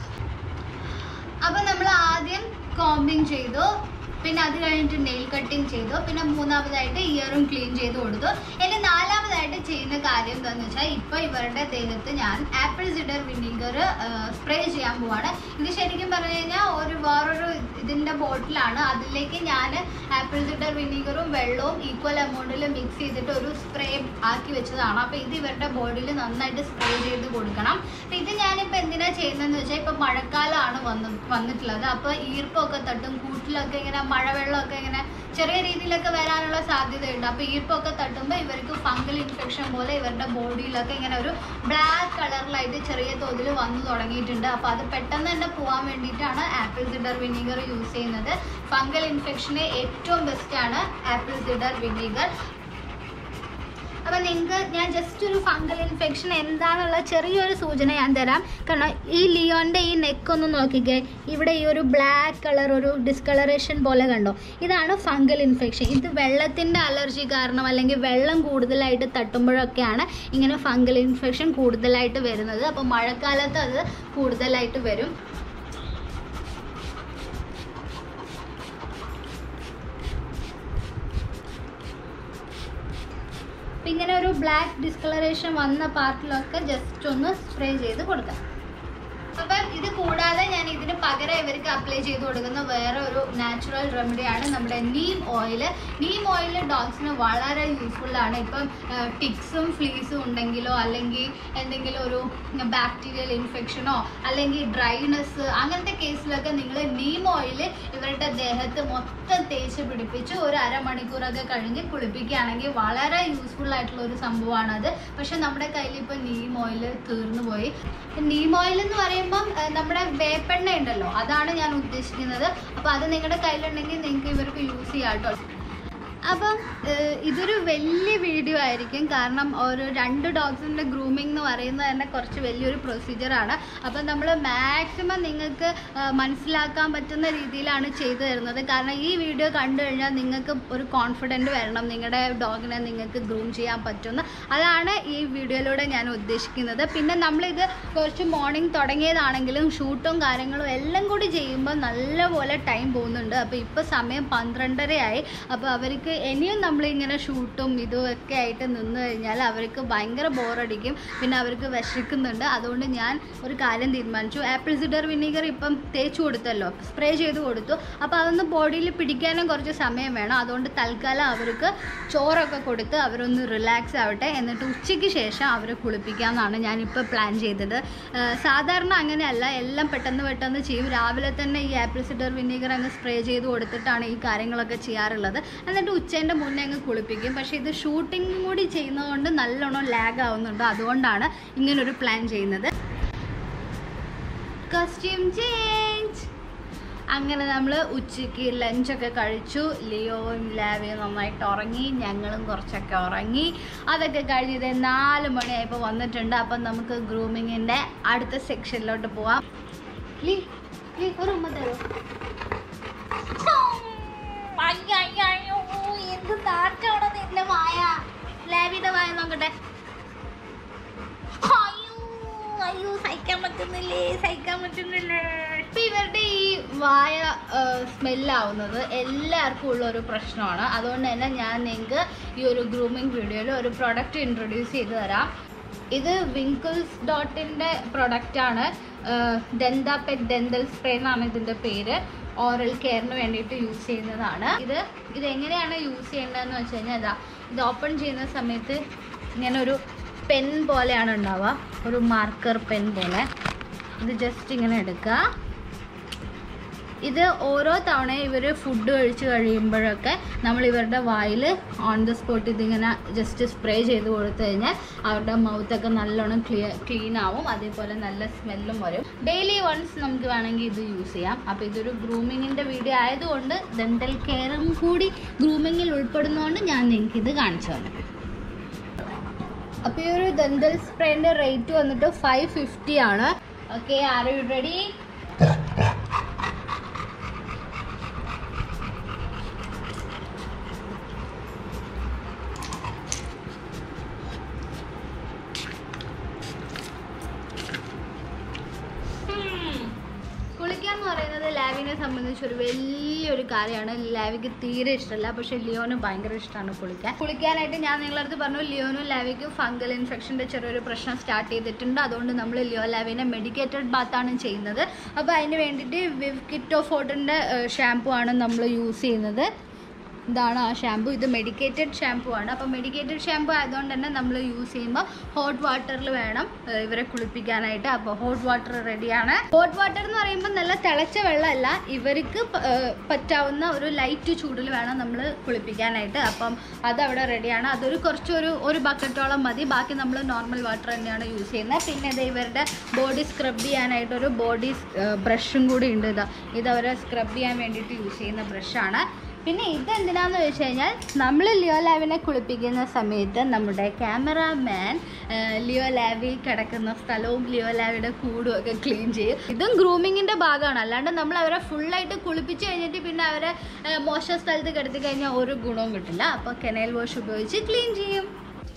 അപ്പൊ നമ്മൾ ആദ്യം കോമ്പിങ് ചെയ്തു പിന്നെ അത് കഴിഞ്ഞിട്ട് നെയിൽ കട്ടിങ് ചെയ്തു പിന്നെ മൂന്നാമതായിട്ട് ഇയറും ക്ലീൻ ചെയ്ത് കൊടുത്തു ഇനി നാലാമതായിട്ട് ചെയ്യുന്ന കാര്യം എന്താണെന്ന് വെച്ചാൽ ഇപ്പൊ ഇവരുടെ ദേഹത്ത് ഞാൻ ആപ്പിൾ സിഡർ വിനീഗർ സ്പ്രേ ചെയ്യാൻ പോവാണ് ഇത് ശരിക്കും പറഞ്ഞു കഴിഞ്ഞാൽ ഒരു വേറൊരു ഇതിന്റെ ബോട്ടിലാണ് അതിലേക്ക് ഞാൻ ആപ്പിൾ സിഡർ വിനീഗറും വെള്ളവും ഈക്വൽ എമൗണ്ടിൽ മിക്സ് ചെയ്തിട്ട് ഒരു സ്പ്രേ ആക്കി വെച്ചതാണ് അപ്പൊ ഇത് ഇവരുടെ ബോഡിയിൽ നന്നായിട്ട് സ്പ്രേ ചെയ്ത് കൊടുക്കണം അപ്പൊ ഇത് ഞാനിപ്പോ എന്തിനാ ചെയ്യുന്നതെന്ന് വെച്ചാൽ ഇപ്പൊ മഴക്കാലമാണ് വന്ന് വന്നിട്ടുള്ളത് അപ്പൊ ഈർപ്പൊക്കെ തട്ടും കൂട്ടിലൊക്കെ ഇങ്ങനെ മഴവെള്ളമൊക്കെ ഇങ്ങനെ ചെറിയ രീതിയിലൊക്കെ വരാനുള്ള സാധ്യതയുണ്ട് അപ്പൊ ഈർപ്പൊക്കെ തട്ടുമ്പോൾ ഇവർക്ക് ഫംഗൽ ഇൻഫെക്ഷൻ പോലെ ഇവരുടെ ബോഡിയിലൊക്കെ ഇങ്ങനെ ഒരു ബ്ലാക്ക് കളറിലായിട്ട് ചെറിയ തോതിൽ വന്നു തുടങ്ങിയിട്ടുണ്ട് അപ്പോൾ അത് പെട്ടെന്ന് തന്നെ പോകാൻ വേണ്ടിയിട്ടാണ് ആപ്പിൾ സിഡർ വിനീഗർ യൂസ് ചെയ്യുന്നത് ഫംഗൽ ഇൻഫെക്ഷന് ഏറ്റവും ബെസ്റ്റാണ് ആപ്പിൾ സിഡർ വിനീഗർ അപ്പം നിങ്ങൾക്ക് ഞാൻ ജസ്റ്റ് ഒരു ഫംഗൽ ഇൻഫെക്ഷൻ എന്താണെന്നുള്ള ചെറിയൊരു സൂചന ഞാൻ തരാം കാരണം ഈ ലിയോൻ്റെ ഈ നെക്ക് ഒന്ന് നോക്കിക്കേ ഇവിടെ ഈ ഒരു ബ്ലാക്ക് കളർ ഒരു ഡിസ്കളറേഷൻ പോലെ കണ്ടോ ഇതാണ് ഫംഗൽ ഇൻഫെക്ഷൻ ഇത് വെള്ളത്തിൻ്റെ അലർജി കാരണം അല്ലെങ്കിൽ വെള്ളം കൂടുതലായിട്ട് തട്ടുമ്പോഴൊക്കെയാണ് ഇങ്ങനെ ഫംഗൽ ഇൻഫെക്ഷൻ കൂടുതലായിട്ട് വരുന്നത് അപ്പോൾ മഴക്കാലത്ത് അത് കൂടുതലായിട്ട് വരും അപ്പം ഇങ്ങനെ ഒരു ബ്ലാക്ക് ഡിസ്കളറേഷൻ വന്ന പാർട്ടിലൊക്കെ ജസ്റ്റ് ഒന്ന് സ്പ്രേ ചെയ്ത് കൊടുക്കാം അപ്പം ഇത് കൂടാതെ ഞാൻ ഇതിന് പകരം ഇവർക്ക് അപ്ലൈ ചെയ്ത് കൊടുക്കുന്ന വേറെ ഒരു നാച്ചുറൽ റെമഡിയാണ് നമ്മുടെ നീം ഓയിൽ നീം ഓയിൽ ഡോഗ്സിന് വളരെ യൂസ്ഫുൾ ആണ് ഇപ്പം ടിക്സും ഫ്ലീസും ഉണ്ടെങ്കിലോ അല്ലെങ്കിൽ എന്തെങ്കിലും ഒരു ബാക്ടീരിയൽ ഇൻഫെക്ഷനോ അല്ലെങ്കിൽ ഡ്രൈനെസ് അങ്ങനത്തെ കേസിലൊക്കെ നിങ്ങൾ നീം ഓയിൽ ഇവരുടെ ദേഹത്ത് മൊത്തം തേച്ച് പിടിപ്പിച്ച് ഒരു അരമണിക്കൂറൊക്കെ കഴിഞ്ഞ് കുളിപ്പിക്കുകയാണെങ്കിൽ വളരെ യൂസ്ഫുൾ ആയിട്ടുള്ള ഒരു സംഭവമാണത് പക്ഷെ നമ്മുടെ കയ്യിൽ ഇപ്പോൾ നീം ഓയിൽ തീർന്നു പോയി നീം ഓയിൽ എന്ന് പറയുമ്പം ആ, നമ്മുടെ വേപ്പെണ്ണ ഉണ്ടല്ലോ അതാണ് ഞാൻ ഉദ്ദേശിക്കുന്നത് അപ്പോൾ അത് നിങ്ങളുടെ കയ്യിലുണ്ടെങ്കിൽ നിങ്ങൾക്ക് ഇവർക്ക് യൂസ് ചെയ്യാം കേട്ടോ അപ്പം ഏഹ്, ഇതൊരു വലിയ വീഡിയോ ആയിരിക്കും കാരണം ഒരു രണ്ട് ഡോഗ്സിൻ്റെ ഗ്രൂമിംഗ് എന്ന് പറയുന്നത് തന്നെ കുറച്ച് വലിയൊരു പ്രൊസീജിയറാണ് അപ്പം നമ്മൾ മാക്സിമം നിങ്ങൾക്ക് ഏഹ്, മനസ്സിലാക്കാൻ പറ്റുന്ന രീതിയിലാണ് ചെയ്തു തരുന്നത് കാരണം ഈ വീഡിയോ കണ്ടു കഴിഞ്ഞാൽ നിങ്ങൾക്ക് ഒരു കോൺഫിഡൻറ്റ് വരണം നിങ്ങളുടെ ഡോഗിനെ നിങ്ങൾക്ക് ഗ്രൂം ചെയ്യാൻ പറ്റുന്ന അതാണ് ഈ വീഡിയോയിലൂടെ ഞാൻ ഉദ്ദേശിക്കുന്നത് പിന്നെ നമ്മളിത് കുറച്ച് മോർണിംഗ് തുടങ്ങിയതാണെങ്കിലും ഷൂട്ടും കാര്യങ്ങളും എല്ലാം കൂടി ചെയ്യുമ്പോൾ നല്ലപോലെ ടൈം പോകുന്നുണ്ട് അപ്പോൾ ഇപ്പോൾ സമയം പന്ത്രണ്ടരയായി അപ്പോൾ അവർക്ക് ഇനിയും നമ്മളിങ്ങനെ ഷൂട്ടും ഇതും ഒക്കെ ആയിട്ട് നിന്ന് കഴിഞ്ഞാൽ അവർക്ക് ഭയങ്കര ബോറടിക്കും പിന്നെ അവർക്ക് വിശക്കുന്നുണ്ട് അതുകൊണ്ട് ഞാൻ ഒരു കാര്യം തീരുമാനിച്ചു ആപ്പിൾ സിഡർ വിനീഗർ ഇപ്പം തേച്ച് കൊടുത്തല്ലോ സ്പ്രേ ചെയ്ത് കൊടുത്തു അപ്പോൾ അതൊന്ന് ബോഡിയിൽ പിടിക്കാനും കുറച്ച് സമയം വേണം അതുകൊണ്ട് തൽക്കാലം അവർക്ക് ചോറൊക്കെ കൊടുത്ത് അവരൊന്ന് റിലാക്സ് ആവട്ടെ എന്നിട്ട് ഉച്ചയ്ക്ക് ശേഷം അവരെ കുളിപ്പിക്കാമെന്നാണ് ഞാനിപ്പോൾ പ്ലാൻ ചെയ്തത് ആ, സാധാരണ അങ്ങനെയല്ല എല്ലാം പെട്ടെന്ന് പെട്ടെന്ന് ചെയ്യും രാവിലെ തന്നെ ഈ ആപ്പിൾ സിഡർ വിനീഗർ അങ്ങ് സ്പ്രേ ചെയ്ത് കൊടുത്തിട്ടാണ് ഈ കാര്യങ്ങളൊക്കെ ചെയ്യാറുള്ളത് എന്നിട്ട് ഉച്ചേൻ്റെ മുന്നേ അങ്ങ് കുളിപ്പിക്കും പക്ഷേ ഇത് ഷൂട്ടിംഗ് കൂടി ചെയ്യുന്നതുകൊണ്ട് നല്ലോണം ലാഗ് ആവുന്നുണ്ട് അതുകൊണ്ടാണ് ഇങ്ങനൊരു പ്ലാൻ ചെയ്യുന്നത് കസ്റ്റ്യൂം ചേഞ്ച് അങ്ങനെ നമ്മൾ ഉച്ചയ്ക്ക് ലഞ്ചൊക്കെ കഴിച്ചു ലിയോയും ലാവയും നന്നായിട്ട് ഉറങ്ങി ഞങ്ങളും കുറച്ചൊക്കെ ഉറങ്ങി അതൊക്കെ കഴിഞ്ഞ് ഇത് നാല് മണിയായപ്പോൾ വന്നിട്ടുണ്ട് അപ്പം നമുക്ക് ഗ്രൂമിങ്ങിൻ്റെ അടുത്ത സെക്ഷനിലോട്ട് പോവാം ലീ ലീ ഒരു ഉമ്മ തരൂ അയ്യോ എന്ത് നാറ്റാണ് നിന്റെ വായ ലാവിയുടെ വായ നോക്കട്ടെ അയ്യോ അയ്യോ സഹിക്കാൻ പറ്റുന്നില്ലേ സഹിക്കാൻ പറ്റുന്നില്ലേ ഇപ്പൊ ഇവരുടെ ഈ വായ സ്മെല്ലാവുന്നത് എല്ലാവർക്കും ഉള്ള ഒരു പ്രശ്നമാണ് അതുകൊണ്ട് തന്നെ ഞാൻ നിങ്ങൾക്ക് ഈ ഒരു ഗ്രൂമിങ് വീഡിയോയിൽ ഒരു പ്രൊഡക്റ്റ് ഇൻട്രൊഡ്യൂസ് ചെയ്ത് തരാം ഇത് വിങ്കിൾസ് ഡോട്ടിൻ്റെ പ്രൊഡക്റ്റാണ് ഡെന്താ പെറ്റ് ഡെന്തൽ സ്പ്രേ എന്നാണ് ഇതിൻ്റെ പേര് ഓറൽ കെയറിന് വേണ്ടിയിട്ട് യൂസ് ചെയ്യുന്നതാണ് ഇത് ഇത് എങ്ങനെയാണ് യൂസ് ചെയ്യേണ്ടതെന്ന് വെച്ച് കഴിഞ്ഞാൽ ഇതാ ഇത് ഓപ്പൺ ചെയ്യുന്ന സമയത്ത് ഇങ്ങനെ ഒരു പെൻ പോലെയാണ് ഉണ്ടാവുക ഒരു മാർക്കർ പെൻ പോലെ ഇത് ജസ്റ്റ് ഇങ്ങനെ എടുക്കുക ഇത് ഓരോ തവണ ഇവർ ഫുഡ് കഴിച്ച് കഴിയുമ്പോഴൊക്കെ നമ്മൾ ഇവരുടെ വായിൽ ഓൺ ദ സ്പോട്ട് ഇതിങ്ങനെ ജസ്റ്റ് സ്പ്രേ ചെയ്ത് കൊടുത്തു കഴിഞ്ഞാൽ അവരുടെ മൗത്തൊക്കെ നല്ലോണം ക്ലിയർ ക്ലീൻ ആവും അതേപോലെ നല്ല സ്മെല്ലും വരും ഡെയിലി വൺസ് നമുക്ക് വേണമെങ്കിൽ ഇത് യൂസ് ചെയ്യാം അപ്പോൾ ഇതൊരു ഗ്രൂമിങ്ങിൻ്റെ വീഡിയോ ആയതുകൊണ്ട് ഡെൻ്റൽ കെയറും കൂടി ഗ്രൂമിങ്ങിൽ ഉൾപ്പെടുന്നതുകൊണ്ട് ഞാൻ നിങ്ങൾക്ക് ഇത് കാണിച്ചു തന്നു അപ്പോൾ ഈ ഒരു ദന്തൽ സ്പ്രേൻ്റെ റേറ്റ് വന്നിട്ട് ഫൈവ് ഫിഫ്റ്റി ആണ് ഓക്കെ ആർ യു റെഡി കുളിക്കുക എന്ന് പറയുന്നത് ലാവിനെ സംബന്ധിച്ച് ഒരു വലിയൊരു കാര്യമാണ് ലാവിക്ക് തീരെ ഇഷ്ടമല്ല പക്ഷെ ലിയോന് ഭയങ്കര ഇഷ്ടമാണ് കുളിക്കാൻ കുളിക്കാനായിട്ട് ഞാൻ നിങ്ങളുടെ അടുത്ത് പറഞ്ഞു ലിയോനും ലാവിക്കും ഫംഗൽ ഇൻഫെക്ഷൻ്റെ ചെറിയൊരു പ്രശ്നം സ്റ്റാർട്ട് ചെയ്തിട്ടുണ്ട് അതുകൊണ്ട് നമ്മൾ ലിയോ ലാവിനെ മെഡിക്കേറ്റഡ് ബാത്താണ് ചെയ്യുന്നത് അപ്പോൾ അതിന് വേണ്ടിയിട്ട് വിവ് കിറ്റോ ഫോർട്ടിൻ്റെ ഷാമ്പു ആണ് നമ്മൾ യൂസ് ചെയ്യുന്നത് ഇതാണ് ആ ഷാമ്പു ഇത് മെഡിക്കേറ്റഡ് ഷാമ്പു ആണ് അപ്പോൾ മെഡിക്കേറ്റഡ് ഷാമ്പു ആയതുകൊണ്ട് തന്നെ നമ്മൾ യൂസ് ചെയ്യുമ്പോൾ ഹോട്ട് വാട്ടറിൽ വേണം ഏഹ്, ഇവരെ കുളിപ്പിക്കാനായിട്ട് അപ്പോൾ ഹോട്ട് വാട്ടർ റെഡിയാണ് ഹോട്ട് വാട്ടർ എന്ന് പറയുമ്പോൾ നല്ല തിളച്ച വെള്ളമല്ല ഇവർക്ക് പ- ഏഹ്, പറ്റാവുന്ന ഒരു ലൈറ്റ് ചൂടിൽ വേണം നമ്മൾ കുളിപ്പിക്കാനായിട്ട് അപ്പം അതവിടെ റെഡിയാണ് അതൊരു കുറച്ചൊരു ഒരു ബക്കറ്റോളം മതി ബാക്കി നമ്മൾ നോർമൽ വാട്ടർ തന്നെയാണ് യൂസ് ചെയ്യുന്നത് പിന്നെ ഇത് ഇവരുടെ ബോഡി സ്ക്രബ് ചെയ്യാനായിട്ടൊരു ബോഡി ബ്രഷും കൂടി ഉണ്ട് ഇതാ ഇത് അവരെ സ്ക്രബ് ചെയ്യാൻ വേണ്ടിയിട്ട് യൂസ് ചെയ്യുന്ന ബ്രഷാണ് പിന്നെ ഇത് എന്തിനാന്ന് വെച്ച് കഴിഞ്ഞാൽ നമ്മൾ ലിയോ ലാവിനെ കുളിപ്പിക്കുന്ന സമയത്ത് നമ്മുടെ ക്യാമറാമാൻ ലിയോ ലാവിൽ കിടക്കുന്ന സ്ഥലവും ലിയോ ലാവിയുടെ കൂടും ഒക്കെ ക്ലീൻ ചെയ്യും ഇതും ഗ്രൂമിങ്ങിന്റെ ഭാഗമാണ് അല്ലാണ്ട് നമ്മൾ അവരെ ഫുള്ളായിട്ട് കുളിപ്പിച്ച് കഴിഞ്ഞിട്ട് പിന്നെ അവരെ ഏഹ്, മോശം സ്ഥലത്ത് കിടത്തി കഴിഞ്ഞാൽ ഒരു ഗുണവും കിട്ടില്ല അപ്പോൾ കെനൽ വാഷ് ഉപയോഗിച്ച് ക്ലീൻ ചെയ്യും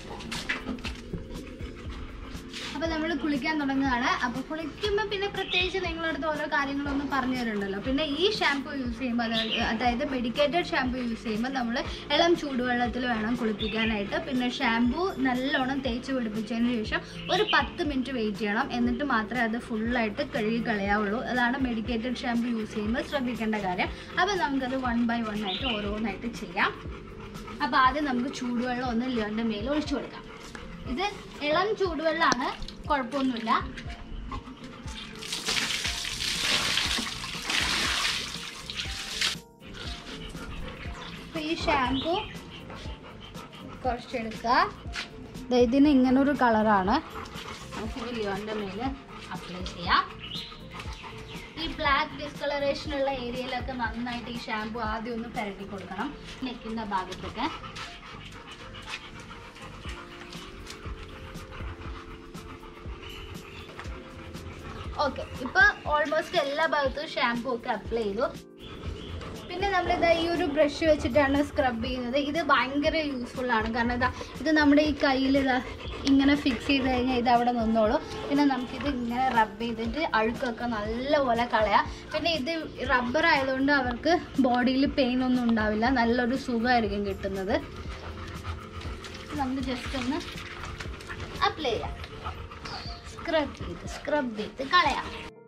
അപ്പോൾ നമ്മൾ കുളിക്കാൻ തുടങ്ങുകയാണ് അപ്പോൾ കുളിക്കുമ്പോൾ പിന്നെ പ്രത്യേകിച്ച് നിങ്ങളടുത്ത് ഓരോ കാര്യങ്ങളൊന്നും പറഞ്ഞു തരുന്നുണ്ടല്ലോ പിന്നെ ഈ ഷാമ്പു യൂസ് ചെയ്യുമ്പോൾ അതായത് അതായത് മെഡിക്കേറ്റഡ് ഷാമ്പു യൂസ് ചെയ്യുമ്പോൾ നമ്മൾ ഇളം ചൂടുവെള്ളത്തിൽ വേണം കുളിപ്പിക്കാനായിട്ട് പിന്നെ ഷാമ്പു നല്ലോണം തേച്ച് പിടിപ്പിച്ചതിന് ശേഷം ഒരു പത്ത് മിനിറ്റ് വെയിറ്റ് ചെയ്യണം എന്നിട്ട് മാത്രമേ അത് ഫുള്ളായിട്ട് കഴുകി കളയാവുള്ളൂ അതാണ് മെഡിക്കേറ്റഡ് ഷാമ്പു യൂസ് ചെയ്യുമ്പോൾ ശ്രദ്ധിക്കേണ്ട കാര്യം അപ്പോൾ നമുക്കത് വൺ ബൈ വൺ ആയിട്ട് ഓരോന്നായിട്ട് ചെയ്യാം അപ്പോൾ ആദ്യം നമുക്ക് ചൂടുവെള്ളം ഒന്ന് ലിയോൻ്റെ മേൽ ഒഴിച്ചു കൊടുക്കാം ഇത് ഇളം ചൂടുവെള്ളമാണ് കുഴപ്പമൊന്നുമില്ല അപ്പൊ ഈ ഷാമ്പു കുറച്ചെടുക്കുക ദേ ഇതിന് ഇങ്ങനൊരു കളറാണ് നമുക്കിത് ലിയോൻ്റെ മേല് അപ്ലൈ ചെയ്യാം ഈ ബ്ലാക്ക് ഡിസ്കളറേഷൻ ഉള്ള ഏരിയയിലൊക്കെ നന്നായിട്ട് ഈ ഷാമ്പു ആദ്യം ഒന്ന് പുരട്ടി കൊടുക്കണം നെക്കിൻ്റെ ഭാഗത്തൊക്കെ ഓക്കെ ഇപ്പൊ ഓൾമോസ്റ്റ് എല്ലാ ഭാഗത്തും ഷാമ്പൂ ഒക്കെ അപ്ലൈ ചെയ്തു പിന്നെ നമ്മളിത് ഈ ഒരു ബ്രഷ് വെച്ചിട്ടാണ് സ്ക്രബ് ചെയ്യുന്നത് ഇത് ഭയങ്കര യൂസ്ഫുൾ ആണ് കാരണം ഇതാ ഇത് നമ്മുടെ ഈ കയ്യിൽ ഇതാ ഇങ്ങനെ ഫിക്സ് ചെയ്ത് കഴിഞ്ഞാൽ ഇത് അവിടെ നിന്നോളൂ പിന്നെ നമുക്കിത് ഇങ്ങനെ റബ്ബ് ചെയ്തിട്ട് അഴുക്കൊക്കെ നല്ലപോലെ കളയാം പിന്നെ ഇത് റബ്ബർ ആയതുകൊണ്ട് അവർക്ക് ബോഡിയിൽ പെയിൻ ഒന്നും ഉണ്ടാവില്ല നല്ലൊരു സുഖമായിരിക്കും കിട്ടുന്നത് നമുക്ക് ജസ്റ്റ് ഒന്ന് അപ്ലൈ ചെയ്യാം സ്ക്രബ് ചെയ്ത് സ്ക്രബ് ചെയ്ത് കളയാം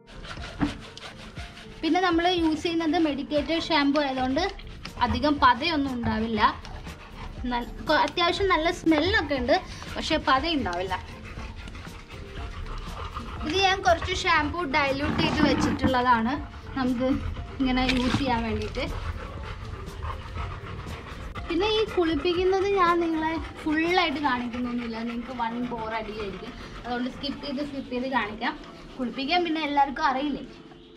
പിന്നെ നമ്മൾ യൂസ് ചെയ്യുന്നത് മെഡിക്കേറ്റഡ് ഷാമ്പു ആയതുകൊണ്ട് അധികം പതയൊന്നും ഉണ്ടാവില്ല നൽ- കൊ- അത്യാവശ്യം നല്ല സ്മെല്ലൊക്കെ ഉണ്ട് പക്ഷെ പത ഉണ്ടാവില്ല ഇത് ഞാൻ കുറച്ച് ഷാമ്പു ഡൈല്യൂട്ട് ചെയ്ത് വെച്ചിട്ടുള്ളതാണ് നമുക്ക് ഇങ്ങനെ യൂസ് ചെയ്യാൻ വേണ്ടിയിട്ട് പിന്നെ ഈ കുളിപ്പിക്കുന്നത് ഞാൻ നിങ്ങളെ ഫുള്ളായിട്ട് കാണിക്കുന്നൊന്നുമില്ല നിങ്ങൾക്ക് വൺ ബോർ അടിയായിരിക്കും അതുകൊണ്ട് സ്കിപ്പ് ചെയ്ത് സ്കിപ്പ് ചെയ്ത് കാണിക്കാം കുളിപ്പിക്കാൻ പിന്നെ എല്ലാവർക്കും അറിയില്ലേ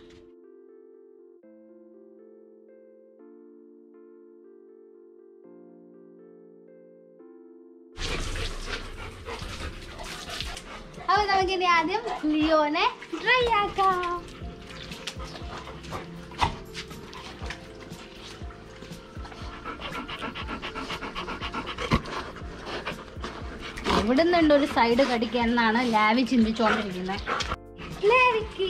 അപ്പൊ നമുക്കിനി ആദ്യം ലിയോനെ ഡ്രൈ ആക്കാം എവിടെ നിന്നുണ്ട് ഒരു സൈഡ് കടിക്കാൻ എന്നാണ് ലാവി ചിന്തിച്ചുകൊണ്ടിരിക്കുന്നത് ലാവിക്ക്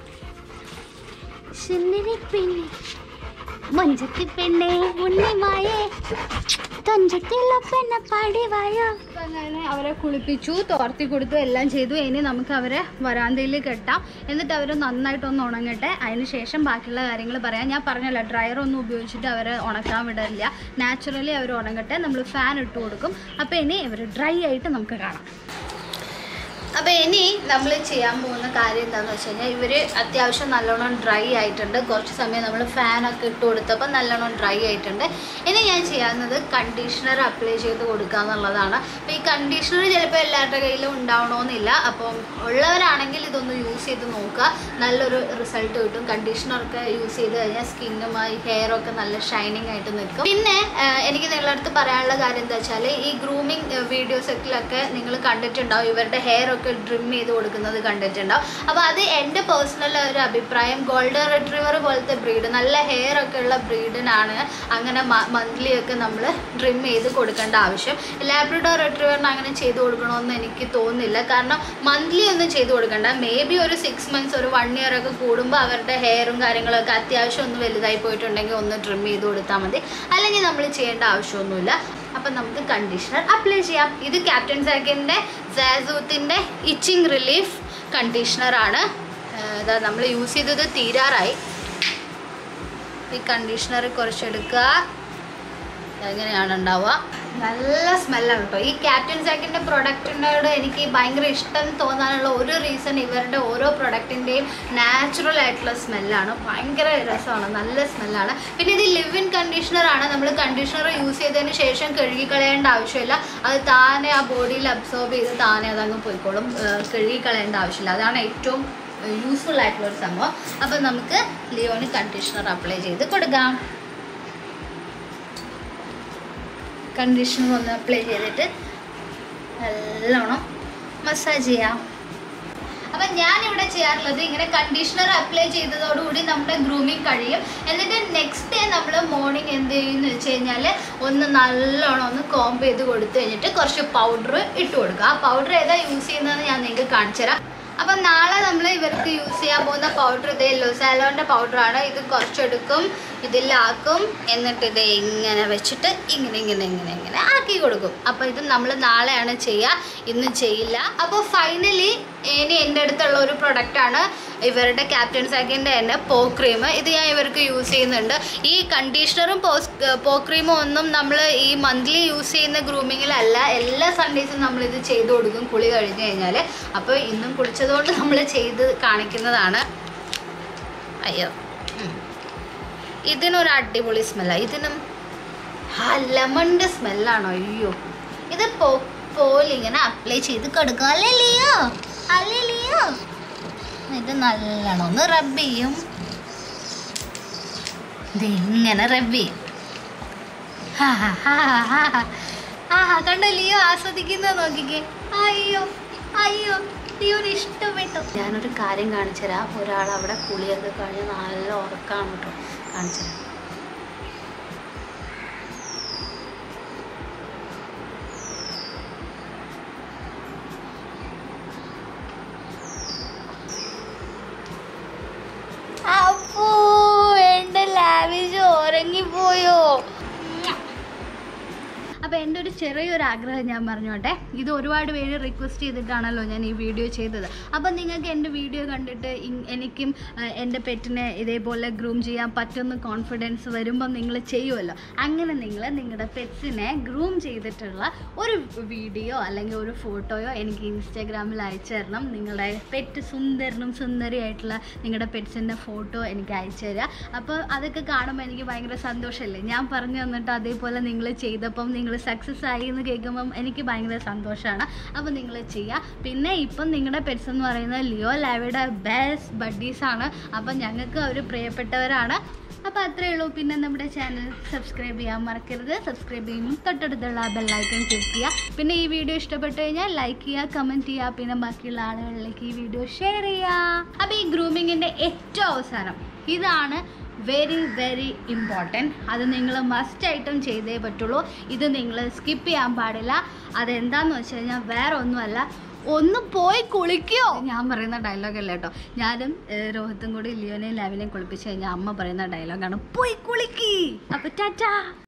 സുന്ദരി പെണ്ണെ മഞ്ചത്തി പെണ്ണെ ഉണ്ണിമായേ തഞ്ചത്തിലുള്ള പെണ്ണ പാടിവായോ അങ്ങനെ അവരെ കുളിപ്പിച്ചു തോർത്തി കൊടുത്തു എല്ലാം ചെയ്തു ഇനി നമുക്ക് അവരെ വരാന്തയിൽ കെട്ടാം എന്നിട്ട് അവർ നന്നായിട്ടൊന്ന് ഉണങ്ങട്ടെ അതിന് ശേഷം ബാക്കിയുള്ള കാര്യങ്ങൾ പറയാം ഞാൻ പറഞ്ഞല്ലോ ഡ്രയർ ഒന്നും ഉപയോഗിച്ചിട്ട് അവരെ ഉണക്കാൻ വിടില്ല നാച്ചുറലി അവർ ഉണങ്ങട്ടെ നമ്മൾ ഫാൻ ഇട്ട് കൊടുക്കും അപ്പോൾ ഇനി ഇവർ ഡ്രൈ ആയിട്ട് നമുക്ക് കാണാം അപ്പോൾ ഇനി നമ്മൾ ചെയ്യാൻ പോകുന്ന കാര്യം എന്താണെന്ന് വെച്ച് കഴിഞ്ഞാൽ ഇവർ അത്യാവശ്യം നല്ലോണം ഡ്രൈ ആയിട്ടുണ്ട് കുറച്ച് സമയം നമ്മൾ ഫാനൊക്കെ ഇട്ട് കൊടുത്തപ്പോൾ നല്ലോണം ഡ്രൈ ആയിട്ടുണ്ട് ഇനി ഞാൻ ചെയ്യാവുന്നത് കണ്ടീഷണർ അപ്ലൈ ചെയ്ത് കൊടുക്കുക എന്നുള്ളതാണ് അപ്പോൾ ഈ കണ്ടീഷണർ ചിലപ്പോൾ എല്ലാവരുടെ കയ്യിലും ഉണ്ടാവണമെന്നില്ല അപ്പം ഉള്ളവരാണെങ്കിൽ ഇതൊന്ന് യൂസ് ചെയ്ത് നോക്കുക നല്ലൊരു റിസൾട്ട് കിട്ടും കണ്ടീഷണറൊക്കെ യൂസ് ചെയ്ത് കഴിഞ്ഞാൽ സ്കിന്നുമായി ഹെയറൊക്കെ നല്ല ഷൈനിങ് ആയിട്ട് നിൽക്കും പിന്നെ ആ, എനിക്ക് നിങ്ങളുടെ അടുത്ത് പറയാനുള്ള കാര്യം എന്താ വെച്ചാൽ ഈ ഗ്രൂമിങ് വീഡിയോസൊക്കെ നിങ്ങൾ കണ്ടിട്ടുണ്ടാവും ഇവരുടെ ഹെയർ ഒക്കെ ഡ്രിം ചെയ്ത് കൊടുക്കുന്നത് കണ്ടിട്ടുണ്ടാവും അപ്പോൾ അത് എൻ്റെ പേഴ്സണൽ ഒരു അഭിപ്രായം ഗോൾഡൻ റിട്രീവർ പോലത്തെ ബ്രീഡ് നല്ല ഹെയർ ഒക്കെ ഉള്ള ബ്രീഡിനാണ് അങ്ങനെ മന്ത്ലി ഒക്കെ നമ്മൾ ഡ്രിം ചെയ്ത് കൊടുക്കേണ്ട ആവശ്യം ലാബ്രഡോർ റിട്രീവറിന് അങ്ങനെ ചെയ്ത് കൊടുക്കണമെന്ന് എനിക്ക് തോന്നുന്നില്ല കാരണം മന്ത്ലി ഒന്നും ചെയ്ത് കൊടുക്കണ്ട മേ ബി ഒരു സിക്സ് മന്ത്സ് ഒരു വൺ ഇയർ ഒക്കെ കൂടുമ്പോൾ അവരുടെ ഹെയറും കാര്യങ്ങളൊക്കെ അത്യാവശ്യം ഒന്ന് വലുതായി പോയിട്ടുണ്ടെങ്കിൽ ഒന്ന് ട്രിം ചെയ്ത് കൊടുത്താൽ മതി അല്ലെങ്കിൽ നമ്മൾ ചെയ്യേണ്ട ആവശ്യമൊന്നുമില്ല അപ്പം നമുക്ക് കണ്ടീഷണർ അപ്ലൈ ചെയ്യാം ഇത് ക്യാപ്റ്റൻ സാക്കിൻ്റെ സാസൂത്തിൻ്റെ ഇച്ചിങ് റിലീഫ് കണ്ടീഷണറാണ് ഇതാ നമ്മൾ യൂസ് ചെയ്തത് തീരാറായി ഈ കണ്ടീഷണർ കുറച്ചെടുക്കുക എങ്ങനെയാണ് ഉണ്ടാവുക നല്ല സ്മെല്ലാണ് കേട്ടോ ഈ ക്യാപ്റ്റൻ സാക്കിൻ്റെ പ്രൊഡക്റ്റിനോട് എനിക്ക് ഭയങ്കര ഇഷ്ടം തോന്നാനുള്ള ഒരു റീസൺ ഇവരുടെ ഓരോ പ്രൊഡക്റ്റിൻ്റെയും നാച്ചുറൽ ആയിട്ടുള്ള സ്മെല്ലാണ് ഭയങ്കര രസമാണ് നല്ല സ്മെല്ലാണ് പിന്നെ ഇത് ലിവ് ഇൻ കണ്ടീഷണറാണ് നമ്മൾ കണ്ടീഷണർ യൂസ് ചെയ്തതിന് ശേഷം കഴുകി കളയേണ്ട ആവശ്യമില്ല അത് താനെ ആ ബോഡിയിൽ അബ്സോർബ് ചെയ്ത് താനെ അതങ്ങ് പോയിക്കോളും ഏർ കഴുകി കളയേണ്ട ആവശ്യമില്ല അതാണ് ഏറ്റവും യൂസ്ഫുൾ ആയിട്ടുള്ള ഒരു സംഭവം അപ്പം നമുക്ക് ലിയോന് കണ്ടീഷണർ അപ്ലൈ ചെയ്ത് കൊടുക്കാം കണ്ടീഷണർ ഒന്ന് അപ്ലൈ ചെയ്തിട്ട് നല്ലോണം മസാജ് ചെയ്യാം അപ്പം ഞാനിവിടെ ചെയ്യാറുള്ളത് ഇങ്ങനെ കണ്ടീഷണർ അപ്ലൈ ചെയ്തതോടുകൂടി നമ്മുടെ ഗ്രൂമിങ് കഴിയും എന്നിട്ട് നെക്സ്റ്റ് ഡേ നമ്മൾ മോർണിംഗ് എന്ത് ചെയ്യുമെന്ന് വെച്ച് കഴിഞ്ഞാൽ ഒന്ന് നല്ലോണം ഒന്ന് കോംബ് ചെയ്ത് കൊടുത്തു കഴിഞ്ഞിട്ട് കുറച്ച് പൗഡർ ഇട്ട് കൊടുക്കുക ആ പൗഡർ ഏതാ യൂസ് ചെയ്യുന്നതെന്ന് ഞാൻ നിങ്ങൾക്ക് കാണിച്ചു തരാം അപ്പം നാളെ നമ്മൾ ഇവർക്ക് യൂസ് ചെയ്യാൻ പോകുന്ന പൗഡർ ഇത് യെല്ലോ സാലോൻ്റെ പൗഡറാണ് ഇത് കുറച്ചെടുക്കും ഇതിലാക്കും എന്നിട്ട് ഇത് ഇങ്ങനെ വെച്ചിട്ട് ഇങ്ങനെ ഇങ്ങനെ ഇങ്ങനെ ഇങ്ങനെ ആക്കി കൊടുക്കും അപ്പോൾ ഇത് നമ്മൾ നാളെയാണ് ചെയ്യുക ഇന്ന് ചെയ്യില്ല അപ്പോൾ ഫൈനലി ഇനി എൻ്റെ അടുത്തുള്ള ഒരു പ്രൊഡക്റ്റാണ് ഇവരുടെ ക്യാപ്റ്റൻ സാക്കിൻ്റെ തന്നെ പോ ക്രീം ഇത് ഞാൻ ഇവർക്ക് യൂസ് ചെയ്യുന്നുണ്ട് ഈ കണ്ടീഷണറും പോസ് പോ ക്രീമും ഒന്നും നമ്മൾ ഈ മന്ത്ലി യൂസ് ചെയ്യുന്ന ഗ്രൂമിങ്ങിലല്ല എല്ലാ സൺഡേസും നമ്മളിത് ചെയ്ത് കൊടുക്കും കുളി കഴിഞ്ഞ് കഴിഞ്ഞാൽ അപ്പോൾ ഇന്നും കുളിച്ചതുകൊണ്ട് നമ്മൾ ചെയ്ത് കാണിക്കുന്നതാണ് അയ്യോ ഉം. ഇതിനൊരു അടിപൊളി സ്മെല്ലാണ് ഇതിനും ആ ലെമണിൻ്റെ സ്മെല്ലാണോ അയ്യോ ഇത് പോ പോലിങ്ങനെ അപ്ലൈ ചെയ്ത് കൊടുക്കുക അല്ലേ ലിയോ അല്ലേ ലിയോ ഇത് നല്ലോണം ഒന്ന് റബ്ബ് ചെയ്യും ഇത് ഇങ്ങനെ റബ്ബ് ചെയ്യും ഹാ, ഹാ, ഹാ, ഹാ, ഹാ. ആഹാ കണ്ടോ ലിയോ ആസ്വദിക്കുന്നത് നോക്കിക്കേ അയ്യോ അയ്യോ ലിയോന് ഇഷ്ടപ്പെട്ടു ഞാനൊരു കാര്യം കാണിച്ചു തരാം ഒരാൾ അവിടെ കുളിയൊക്കെ കഴിഞ്ഞ് നല്ല ഉറക്കാണ് കേട്ടോ കാണിച്ചു തരാം അപ്പോ എന്റെ ലാവിഷ് ഉറങ്ങിപ്പോയോ അപ്പോൾ എൻ്റെ ഒരു ചെറിയൊരു ആഗ്രഹം ഞാൻ പറഞ്ഞോട്ടെ ഇത് ഒരുപാട് പേര് റിക്വസ്റ്റ് ചെയ്തിട്ടാണല്ലോ ഞാൻ ഈ വീഡിയോ ചെയ്തത് അപ്പം നിങ്ങൾക്ക് എൻ്റെ വീഡിയോ കണ്ടിട്ട് ഇ- എനിക്കും ആ, എൻ്റെ പെറ്റിനെ ഇതേപോലെ ഗ്രൂം ചെയ്യാൻ പറ്റുന്ന കോൺഫിഡൻസ് വരുമ്പം നിങ്ങൾ ചെയ്യുമല്ലോ അങ്ങനെ നിങ്ങൾ നിങ്ങളുടെ പെറ്റ്സിനെ ഗ്രൂം ചെയ്തിട്ടുള്ള ഒരു വീഡിയോ അല്ലെങ്കിൽ ഒരു ഫോട്ടോയോ എനിക്ക് ഇൻസ്റ്റാഗ്രാമിൽ അയച്ചു തരണം നിങ്ങളുടെ പെറ്റ് സുന്ദരനും സുന്ദരിയായിട്ടുള്ള നിങ്ങളുടെ പെറ്റ്സിൻ്റെ ഫോട്ടോ എനിക്ക് അയച്ചു തരിക അപ്പോൾ അതൊക്കെ കാണുമ്പോൾ എനിക്ക് ഭയങ്കര സന്തോഷമല്ലേ ഞാൻ പറഞ്ഞു തന്നിട്ട് അതേപോലെ നിങ്ങൾ ചെയ്തപ്പം നിങ്ങൾ സക്സസ് ആയി എന്ന് കേൾക്കുമ്പം എനിക്ക് ഭയങ്കര സന്തോഷമാണ് അപ്പോൾ നിങ്ങൾ ചെയ്യുക പിന്നെ ഇപ്പം നിങ്ങളുടെ പെറ്റ്സ് എന്ന് പറയുന്നത് ലിയോ ലാവയുടെ ബെസ്റ്റ് ബഡ്ഡീസാണ് അപ്പം ഞങ്ങൾക്ക് അവർ പ്രിയപ്പെട്ടവരാണ് അപ്പോൾ അത്രയേ ഉള്ളൂ പിന്നെ നമ്മുടെ ചാനൽ സബ്സ്ക്രൈബ് ചെയ്യാൻ മറക്കരുത് സബ്സ്ക്രൈബ് ചെയ്യുമ്പോൾ തൊട്ടടുത്തുള്ള ആ ബെല്ലൈക്കൺ ക്ലിക്ക് ചെയ്യുക പിന്നെ ഈ വീഡിയോ ഇഷ്ടപ്പെട്ട് കഴിഞ്ഞാൽ ലൈക്ക് ചെയ്യുക കമൻറ്റ് ചെയ്യുക പിന്നെ ബാക്കിയുള്ള ആളുകളിലേക്ക് ഈ വീഡിയോ ഷെയർ ചെയ്യുക അപ്പോൾ ഈ ഗ്രൂമിങ്ങിൻ്റെ ഏറ്റവും അവസാനം ഇതാണ് വെരി വെരി ഇമ്പോർട്ടൻറ്റ് അത് നിങ്ങൾ മസ്റ്റായിട്ടും ചെയ്തേ പറ്റുള്ളൂ ഇത് നിങ്ങൾ സ്കിപ്പ് ചെയ്യാൻ പാടില്ല അതെന്താന്ന് വെച്ച് കഴിഞ്ഞാൽ വേറെ ഒന്നുമല്ല ഒന്ന് പോയി കുളിക്കോ ഞാൻ പറയുന്ന ഡയലോഗ് അല്ല കേട്ടോ ഞാനും ഏഹ്, രോഹിത്തും കൂടി ലിയോനെയും ലാവിനെയും കുളിപ്പിച്ച് കഴിഞ്ഞാൽ അമ്മ പറയുന്ന ഡയലോഗാണ് പോയി കുളിക്കി അപ്പൊ ടാറ്റാ